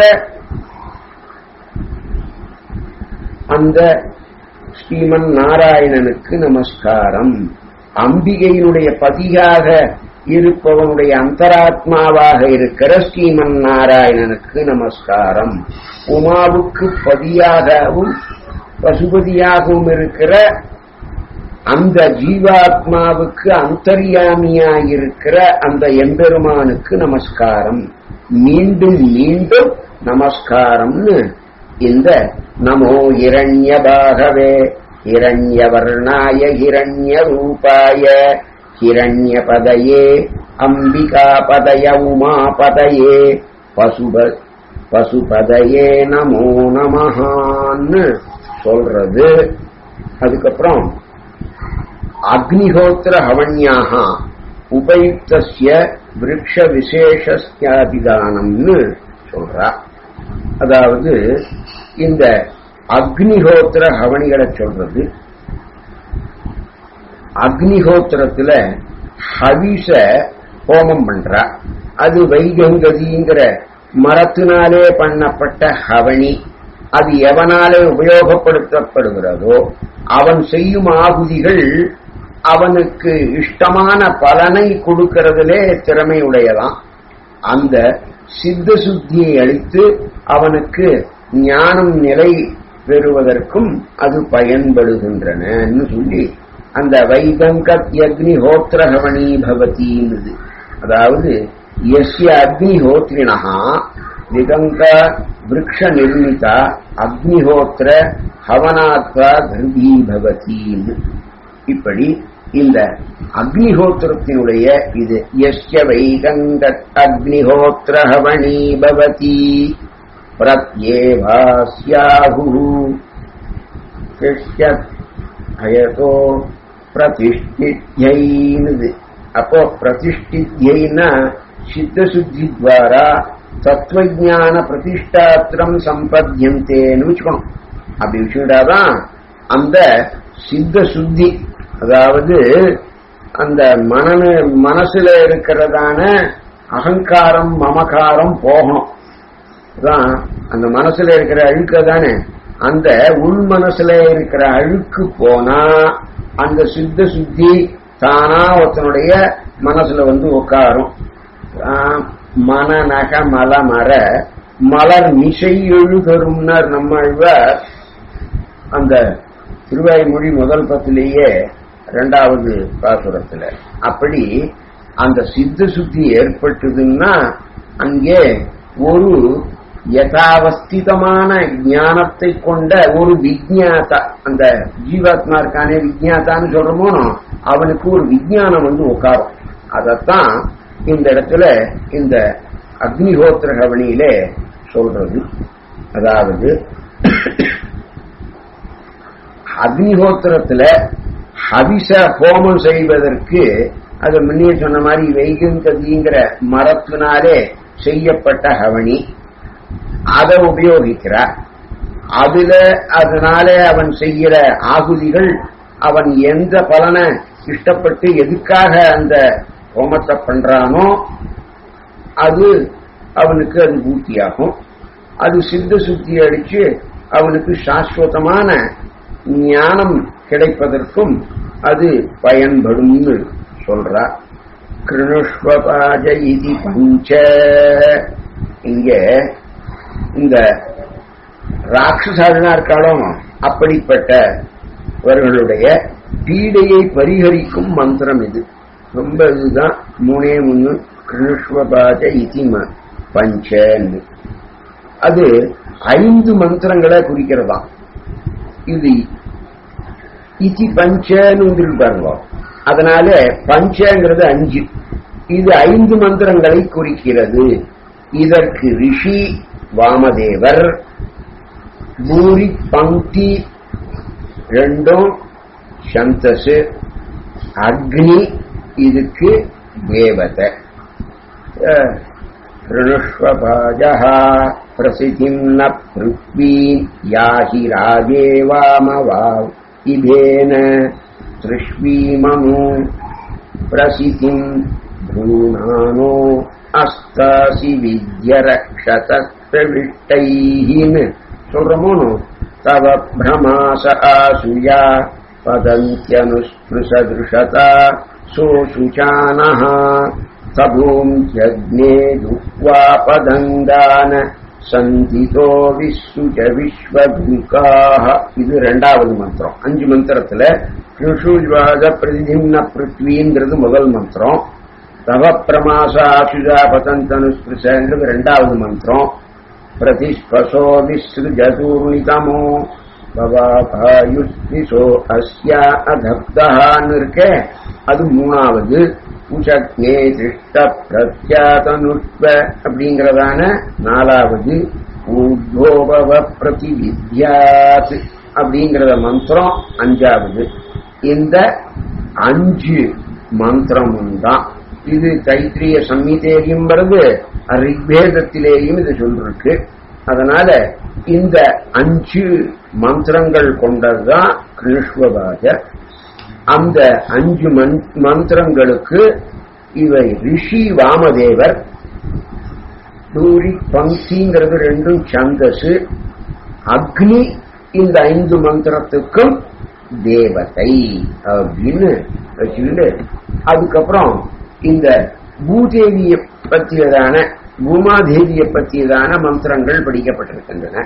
அந்த ஸ்ரீமன் நாராயணனுக்கு நமஸ்காரம் அம்பிகையினுடைய பதியாக இருப்பவனுடைய அந்தராத்மாவாக இருக்கிற ஸ்ரீமன் நாராயணனுக்கு நமஸ்காரம் உமாவுக்கு பதியாகவும் பசுபதியாகவும் இருக்கிற அந்த ஜீவாத்மாவுக்கு அந்தர்யாமியாயிருக்கிற அந்த எம்பெருமானுக்கு நமஸ்காரம் மீண்டும் மீண்டும் நமஸ்காரம்னு இந்த நமோ இரண்யபாகவே ஹிரண்யவர்ணாய ஹிரண்ய ரூபாய ஹிரண்யபதயே அம்பிகாபதய உமாபதயே பசுப பசுபதயே நமோ நமஹான்னு சொல்றது அதுக்கப்புறம் அக்னிஹோத்திர ஹவன்யாக உபயுக்தஸ்ய விருட்ச விசேஷஸ்யாபிதானம்னு சொல்றா அதாவது இந்த அக்னிஹோத்திர ஹவனிகளை சொல்றது அக்னிஹோத்திரத்துல ஹவிஷ ஹோமம் பண்றா அது வைகங்கதிங்கிற மரத்தினாலே பண்ணப்பட்ட ஹவனி அது எவனாலே உபயோகப்படுத்தப்படுகிறதோ அவன் செய்யும் ஆகுதிகள் அவனுக்கு இஷ்டமான பலனை கொடுக்கிறதுலே திறமை உடையதான் அந்த சித்த சுத்தியை அளித்து அவனுக்கு ஞானம் நிலை பெறுவதற்கும் அது பயன்படுகின்றனன்னு சொல்லி அந்த வைகங்கத் அக்னிஹோத்திரஹவணி பவதின்னுது அதாவது எஸ்ய அக்னிஹோத்ரிணா விகங்க விரக்ஷ நிர்மிதா அக்னிஹோத்திர ஹவனாத்வா கர்ப்பீ பவதின்னு இப்படி இந்த அக்னிஹோத்திரத்தினுடைய இது எஸ்ய வைகங்கத் அக்னிஹோத்திர ஹவணி பவதி பிரத்யேவாஸ்யாஹு கிருஷ்யத் அயதோ பிரதிஷ்டித்யைனுது அப்போ பிரதிஷ்டித்யைனா சித்த சுத்தி துவாரா தத்துவஜான பிரதிஷ்டாத்திரம் சம்பத்தியந்தேன்னு வச்சுக்கணும் அப்படி வச்சுக்கிட்டாதான் அந்த சித்த சுத்தி அதாவது அந்த மனன மனசுல இருக்கிறதான அகங்காரம் மமகாரம் போகணும் தான் அந்த மனசுல இருக்கிற அழுக்க தானே அந்த உள் மனசுல இருக்கிற அழுக்கு போனா அந்த சித்த சுத்தி தானா ஒருத்தனுடைய மனசுல வந்து உட்காரும் மன நக மல மர மலர் மிசை எழுதரும்னார் நம்மாழ்வார் அந்த திருவாய்மொழி முதல் பத்திலேயே இரண்டாவது பாசுரத்துல அப்படி அந்த சித்த சுத்தி ஏற்பட்டதுன்னா அங்கே ஒரு யதாவஸ்திதமான ஞானத்தை கொண்ட ஒரு விஜாதா அந்த ஜீவாத்மா இருக்கானே விஜாத்தான்னு சொல்றோமோ அவனுக்கு ஒரு விஜயானம் வந்து உட்காரும் அதத்தான் இந்த இடத்துல இந்த அக்னிஹோத்திர கவனியிலே சொல்றது அதாவது அக்னிஹோத்திரத்துல ஹவிச ஹோமம் செய்வதற்கு அது முன்னே சொன்ன மாதிரி வைகுங்கதிங்கிற மரத்தினாலே செய்யப்பட்ட ஹவனி அதை உபயோகிக்கிறார் அதுல அதனால அவன் செய்கிற ஆகுதிகள் அவன் எந்த பலனை இஷ்டப்பட்டு எதுக்காக அந்த ஹோமத்தை பண்றானோ அது அவனுக்கு அது பூர்த்தியாகும் அது சித்த சுத்தி அடிச்சு அவனுக்கு சாஸ்வதமான ஞானம் கிடைப்பதற்கும் அது பயன்படும்னு சொல்றா கிருணுஷ்வபாஜ இதி பஞ்ச இங்க இந்த ராட்சசாரனா இருக்காலும் அப்படிப்பட்டவர்களுடைய பீடையை பரிகரிக்கும் மந்திரம் இது ரொம்ப இதுதான் மூணே மூணு கிருஷ்வபாஜ இதிம பஞ்சன்னு அது ஐந்து மந்திரங்களை குறிக்கிறதாம் இது இதி பஞ்சன்னு பாருங்க அதனால பஞ்சங்கிறது அஞ்சு இது ஐந்து மந்திரங்களை குறிக்கிறது இதற்கு ரிஷி வாமதேவர் பூரி பங்கி ரெண்டும் சந்தசு அக்னி இதுக்கு தேவதை ऋणुष्वभाजः प्रसिद्धिम् न पृथ्वीम् याहि राजेवामवा इभेन तृष्वीमनु प्रसिद्धिम् भ्रूणानो अस्तासि विद्यरक्षतप्रविष्टैः சொல்றமோனு तव भ्रमास आसुया पदन्त्यनुस्पृशदृशता सोऽशुचानः तभूञ्जग्ने दुह्वा पदङ्गान சந்திதோ விஸ்வஜ விஸ்வபூகாக இது ரெண்டாவது மந்திரம் அஞ்சு மந்திரத்துல கிருஷுஜ்வாத பிரதிதிம்ன பிருத்விங்கிறது முதல் மந்திரம் தவ பிரமாச ஆசுஜா பதந்தனுஸ்பிருஷங்கிறது ரெண்டாவது மந்திரம் பிரதிஸ்பசோ விஸ்ருஜதூர்ணிதமோ பவாபாயுஸ்திசோ அஸ்யா அதப்தஹான்னு இருக்க அது மூணாவது உஷக்னே திருஷ்ட பிரத்யாதனுஷ்வ அப்படிங்கிறதான நாலாவது ஊர்தோபவ பிரதிவித்யாத் அப்படிங்கிறத மந்திரம் அஞ்சாவது இந்த அஞ்சு மந்திரமும் தான் இது தைத்திரிய சம்ஹிதையிலும் வருது ரிக்வேதத்திலேயும் இது சொல்லிருக்கு அதனால இந்த அஞ்சு மந்திரங்கள் கொண்டதுதான் கிருஷ்வபாஜர் அந்த அஞ்சு மந்திரங்களுக்கு இவை ரிஷி வாமதேவர் தூரி பங்கிங்கிறது ரெண்டும் சந்தசு அக்னி இந்த ஐந்து மந்திரத்துக்கும் தேவதை அப்படின்னு வச்சுக்கிட்டு அதுக்கப்புறம் இந்த பூதேவியை பற்றியதான பூமாதேவியை பற்றியதான மந்திரங்கள் படிக்கப்பட்டிருக்கின்றன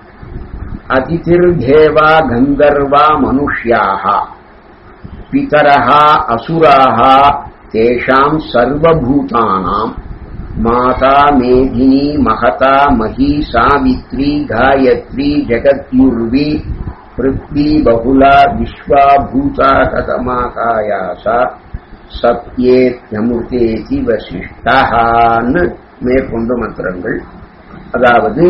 அதிதிர்தேவா கந்தர்வா மனுஷ்யாக पितरः असुराः तेषाम् सर्वभूतानाम् माता मेधिनी महता मही सावित्री गायत्री जगद्युर्वी पृथ्वी बहुला विश्वा भूता कथमाकायासा சத்தியேத்யமுதேதி வசிஷ்டான்னு மேற்கொண்டு மந்திரங்கள் அதாவது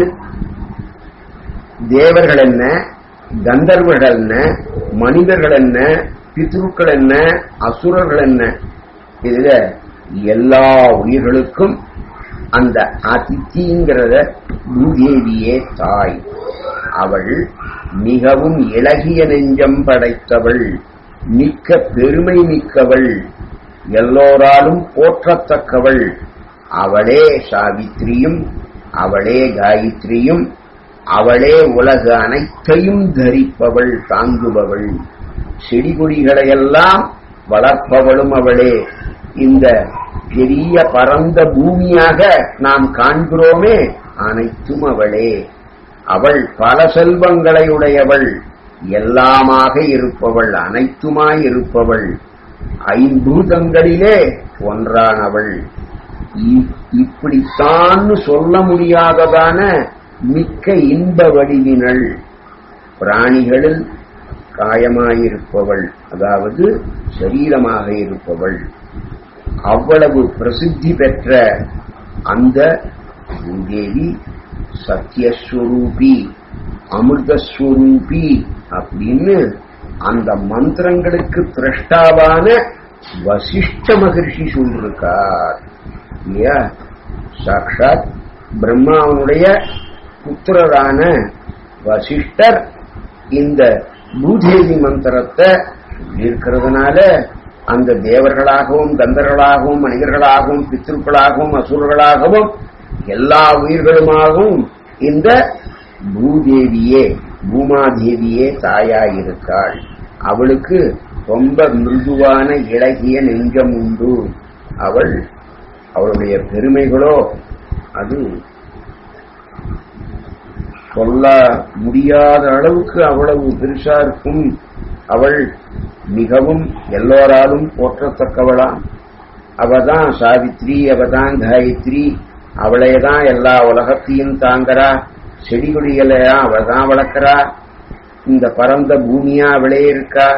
தேவர்கள் என்ன கந்தர்வர்கள் என்ன மனிதர்கள் என்ன பித்ருக்கள் என்ன அசுரர்கள் என்ன இதுல எல்லா உயிர்களுக்கும் அந்த அதித்திங்கிறத பூதேவியே தாய் அவள் மிகவும் இளகிய நெஞ்சம் படைத்தவள் மிக்க பெருமை மிக்கவள் எல்லோராலும் போற்றத்தக்கவள் அவளே சாவித்திரியும் அவளே காயத்ரியும் அவளே உலக அனைத்தையும் தரிப்பவள் தாங்குபவள் செடி கொடிகளையெல்லாம் வளர்ப்பவளும் அவளே இந்த பெரிய பரந்த பூமியாக நாம் காண்கிறோமே அனைத்தும் அவளே அவள் பல செல்வங்களை உடையவள் எல்லாமாக இருப்பவள் அனைத்துமாய் இருப்பவள் ஐம்பூதங்களிலே ஒன்றானவள் இப்படித்தான் சொல்ல முடியாததான மிக்க இன்ப வடிவினள் பிராணிகளில் காயமாயிருப்பவள் அதாவது சரீரமாக இருப்பவள் அவ்வளவு பிரசித்தி பெற்ற அந்த பூதேவி சத்தியஸ்வரூபி அமிர்தஸ்வரூபி அப்படின்னு அந்த மந்திரங்களுக்கு திரஷ்டாவான வசிஷ்ட மகர்ஷி சொல்லிருக்கார் இல்லையா சாட்சாத் பிரம்மாவனுடைய புத்திரரான வசிஷ்டர் இந்த பூதேவி மந்திரத்தை இருக்கிறதுனால அந்த தேவர்களாகவும் கந்தர்களாகவும் மனிதர்களாகவும் பித்திருக்களாகவும் அசுரர்களாகவும் எல்லா உயிர்களுமாகவும் இந்த பூதேவியே பூமாதேவியே தாயாயிருக்காள் அவளுக்கு ரொம்ப மிருதுவான இளகிய நெஞ்சம் உண்டு அவள் அவளுடைய பெருமைகளோ அது சொல்ல முடியாத அளவுக்கு அவ்வளவு பெருசா இருக்கும் அவள் மிகவும் எல்லோராலும் போற்றத்தக்கவளாம் அவதான் சாவித்ரி அவதான் காயத்ரி அவளையதான் எல்லா உலகத்தையும் தாங்கறா செடி கொடிகளையா அவள்தான் வளர்க்கிறா இந்த பரந்த பூமியா அவளே இருக்கா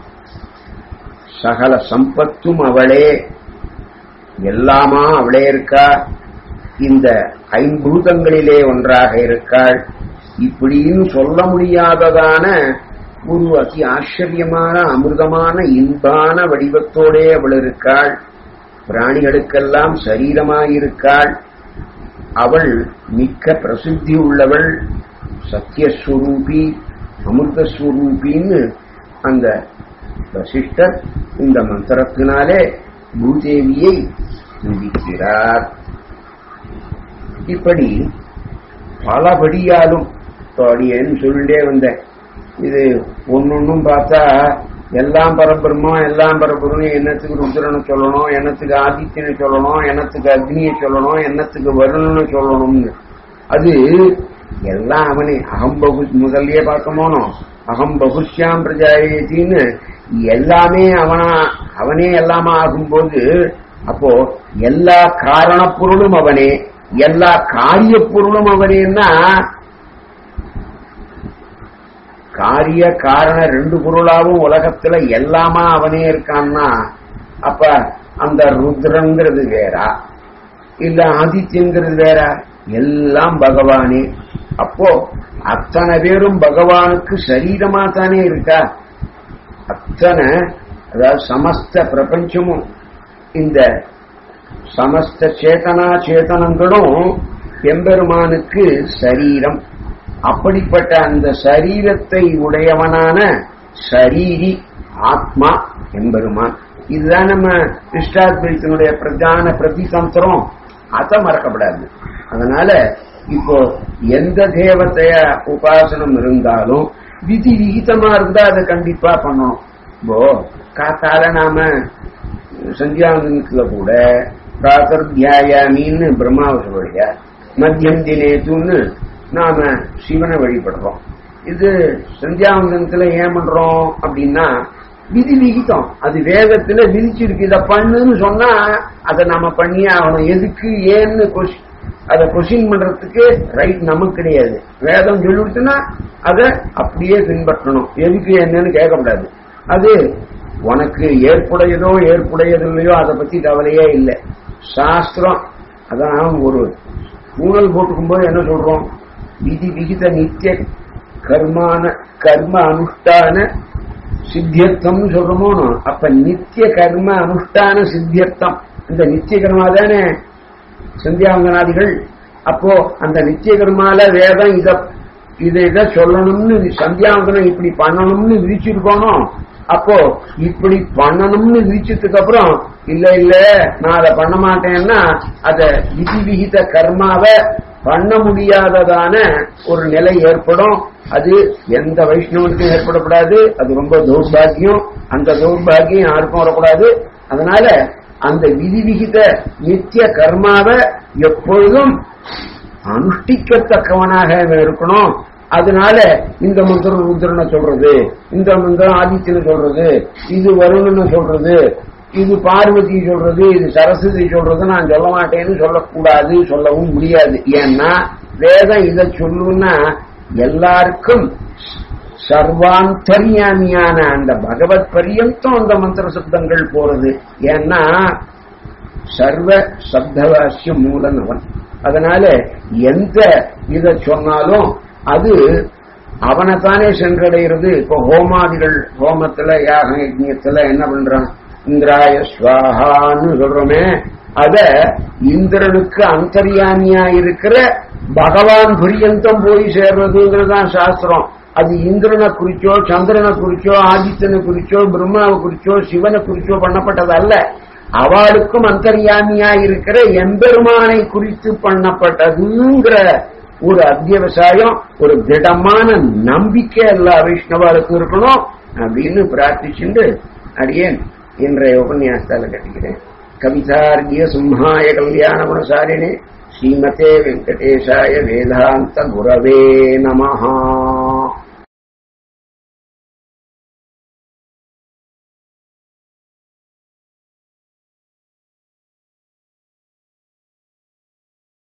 சகல சம்பத்தும் அவளே எல்லாமா அவளே இருக்கா இந்த ஐம்பூதங்களிலே ஒன்றாக இருக்காள் இப்படின்னு சொல்ல முடியாததான ஒரு அதி ஆச்சரியமான அமிர்தமான இன்பான வடிவத்தோடே அவள் இருக்காள் பிராணிகளுக்கெல்லாம் சரீரமாயிருக்காள் அவள் மிக்க பிரசித்தி உள்ளவள் சத்தியஸ்வரூபி அமிர்தஸ்வரூபின்னு அந்த வசிஷ்டர் இந்த மந்திரத்தினாலே பூதேவியை துதிக்கிறார் இப்படி பலபடியாலும் அடியேன்னு சொல்லிட்டே வந்தேன் இது ஒன்னொன்னும் பார்த்தா எல்லாம் பரபிரம்மம் எல்லாம் பரபிரம்மம் என்னத்துக்கு ருத்ரனை சொல்லணும் என்னத்துக்கு ஆதித்யனை சொல்லணும் என்னத்துக்கு அக்னியை சொல்லணும் என்னத்துக்கு வருணனை சொல்லணும்னு அது எல்லாம் அவனே அகம் பகு முதல்லயே பார்க்கமோனோ அகம் பகுஷ்யாம் பிரஜாயத்தின்னு எல்லாமே அவனா அவனே எல்லாமா ஆகும்போது அப்போ எல்லா காரண பொருளும் அவனே எல்லா காரிய பொருளும் அவனேன்னா காரிய காரண ரெண்டு பொருளாவும் உலகத்துல எல்லாமா அவனே இருக்கான்னா அப்ப அந்த ருத்ரங்கிறது வேறா இல்ல ஆதித்யங்கிறது வேற எல்லாம் பகவானே அப்போ அத்தனை பேரும் பகவானுக்கு சரீரமா தானே இருக்கா அத்தனை அதாவது சமஸ்த பிரபஞ்சமும் இந்த சமஸ்த சேதனா சேதனங்களும் எம்பெருமானுக்கு சரீரம் அப்படிப்பட்ட அந்த சரீரத்தை உடையவனான சரீரி ஆத்மா எம்பெருமான் இதுதான் நம்ம இஷ்டாத்வைத்தினுடைய பிரதான பிரதிதந்திரம் அதை மறக்கப்படாது அதனால இப்போ எந்த தேவத்தைய உபாசனம் இருந்தாலும் விதி விகிதமா இருந்தா அதை கண்டிப்பா பண்ணணும் இப்போ காத்தால நாம சந்தியாவந்தனத்துல கூட பிராத்தர் தியாயாமின்னு பிரம்மாவை சொல்லுடைய மத்தியம் தினேத்துன்னு நாம சிவனை வழிபடுறோம் இது சந்தியாவந்தனத்துல ஏன் பண்றோம் அப்படின்னா விதி விகிதம் அது வேதத்துல விதிச்சிருக்கு இதை பண்ணுன்னு சொன்னா அதை நாம பண்ணியே ஆகணும் எதுக்கு ஏன்னு கொஸ்டின் அதை கொஸ்டின் பண்றதுக்கு ரைட் நமக்கு கிடையாது வேதம் சொல்லிடுச்சுன்னா அதை அப்படியே பின்பற்றணும் எதுக்கு என்னன்னு கேட்கக்கூடாது அது உனக்கு ஏற்புடையதோ ஏற்புடையதில்லையோ அதை பத்தி கவலையே இல்லை சாஸ்திரம் அதான் ஒரு ஊழல் போட்டுக்கும் போது என்ன சொல்றோம் விதி விகித நித்திய கர்மான கர்ம அனுஷ்டான சித்தியர்த்தம்னு சொல்றோமோ அப்ப நித்திய கர்ம அனுஷ்டான சித்தியர்த்தம் இந்த நித்திய கர்மா தானே சந்தியாவங்கனாதிகள் அப்போ அந்த நித்திய கர்மால வேதம் இத இதை இதை சொல்லணும்னு சந்தியாவந்தனம் இப்படி பண்ணணும்னு விதிச்சிருக்கணும் அப்போ இப்படி பண்ணணும்னு விதிச்சதுக்கு அப்புறம் இல்ல இல்ல நான் அதை பண்ண மாட்டேன்னா அத விதி விகித கர்மாவை பண்ண முடியாததான ஒரு நிலை ஏற்படும் அது எந்த வைஷ்ணவனுக்கும் ஏற்படக்கூடாது அது ரொம்ப தௌர்பாகியம் அந்த தௌர்பாகியம் யாருக்கும் வரக்கூடாது அதனால அந்த விதி விகித நித்திய கர்மாவை எப்பொழுதும் அனுஷ்டிக்கத்தக்கவனாக இருக்கணும் அதனால இந்த மந்திரம் ருத்ரனை சொல்றது இந்த மந்திரம் ஆதித்யனை சொல்றது இது வருணனை சொல்றது இது பார்வதி சொல்றது இது சரஸ்வதி சொல்றது நான் சொல்ல மாட்டேன்னு சொல்லக்கூடாது சொல்லவும் முடியாது ஏன்னா வேதம் இதை சொல்லுன்னா எல்லாருக்கும் சர்வாந்தரியாமியான அந்த பகவத் பரியந்தம் அந்த மந்திர சப்தங்கள் போறது ஏன்னா சர்வ சப்தவாசிய மூலன் அவன் அதனால எந்த இத சொன்னாலும் அது அவனை தானே சென்றடைகிறது இப்போ ஹோமாதிகள் ஹோமத்துல யாக யஜ்யத்துல என்ன பண்றான் இந்திராய ஸ்வாஹான்னு சொல்றோமே அத இந்திரனுக்கு அந்தரியாமியா இருக்கிற பகவான் பரியந்தம் போய் சேர்றதுங்கிறதுதான் சாஸ்திரம் அது இந்திரனை குறிச்சோ சந்திரனை குறிச்சோ ஆதித்தனை குறிச்சோ பிரம்மாவை குறிச்சோ சிவனை குறிச்சோ பண்ணப்பட்டது அல்ல அவளுக்கும் அந்தர்யாமியா இருக்கிற எம்பெருமானை குறித்து பண்ணப்பட்டதுங்கிற ஒரு அத்தியவசாயம் ஒரு திடமான நம்பிக்கை எல்லா வைஷ்ணவாளுக்கும் இருக்கணும் அப்படின்னு பிரார்த்திச்சுண்டு அடியேன் இன்றைய உபன்யாசத்தால கட்டிக்கிறேன் கவிதார்கிய சிம்ஹாய கல்யாண குணசாலினே ஸ்ரீமதே வெங்கடேஷாய வேதாந்த குரவே நமஹா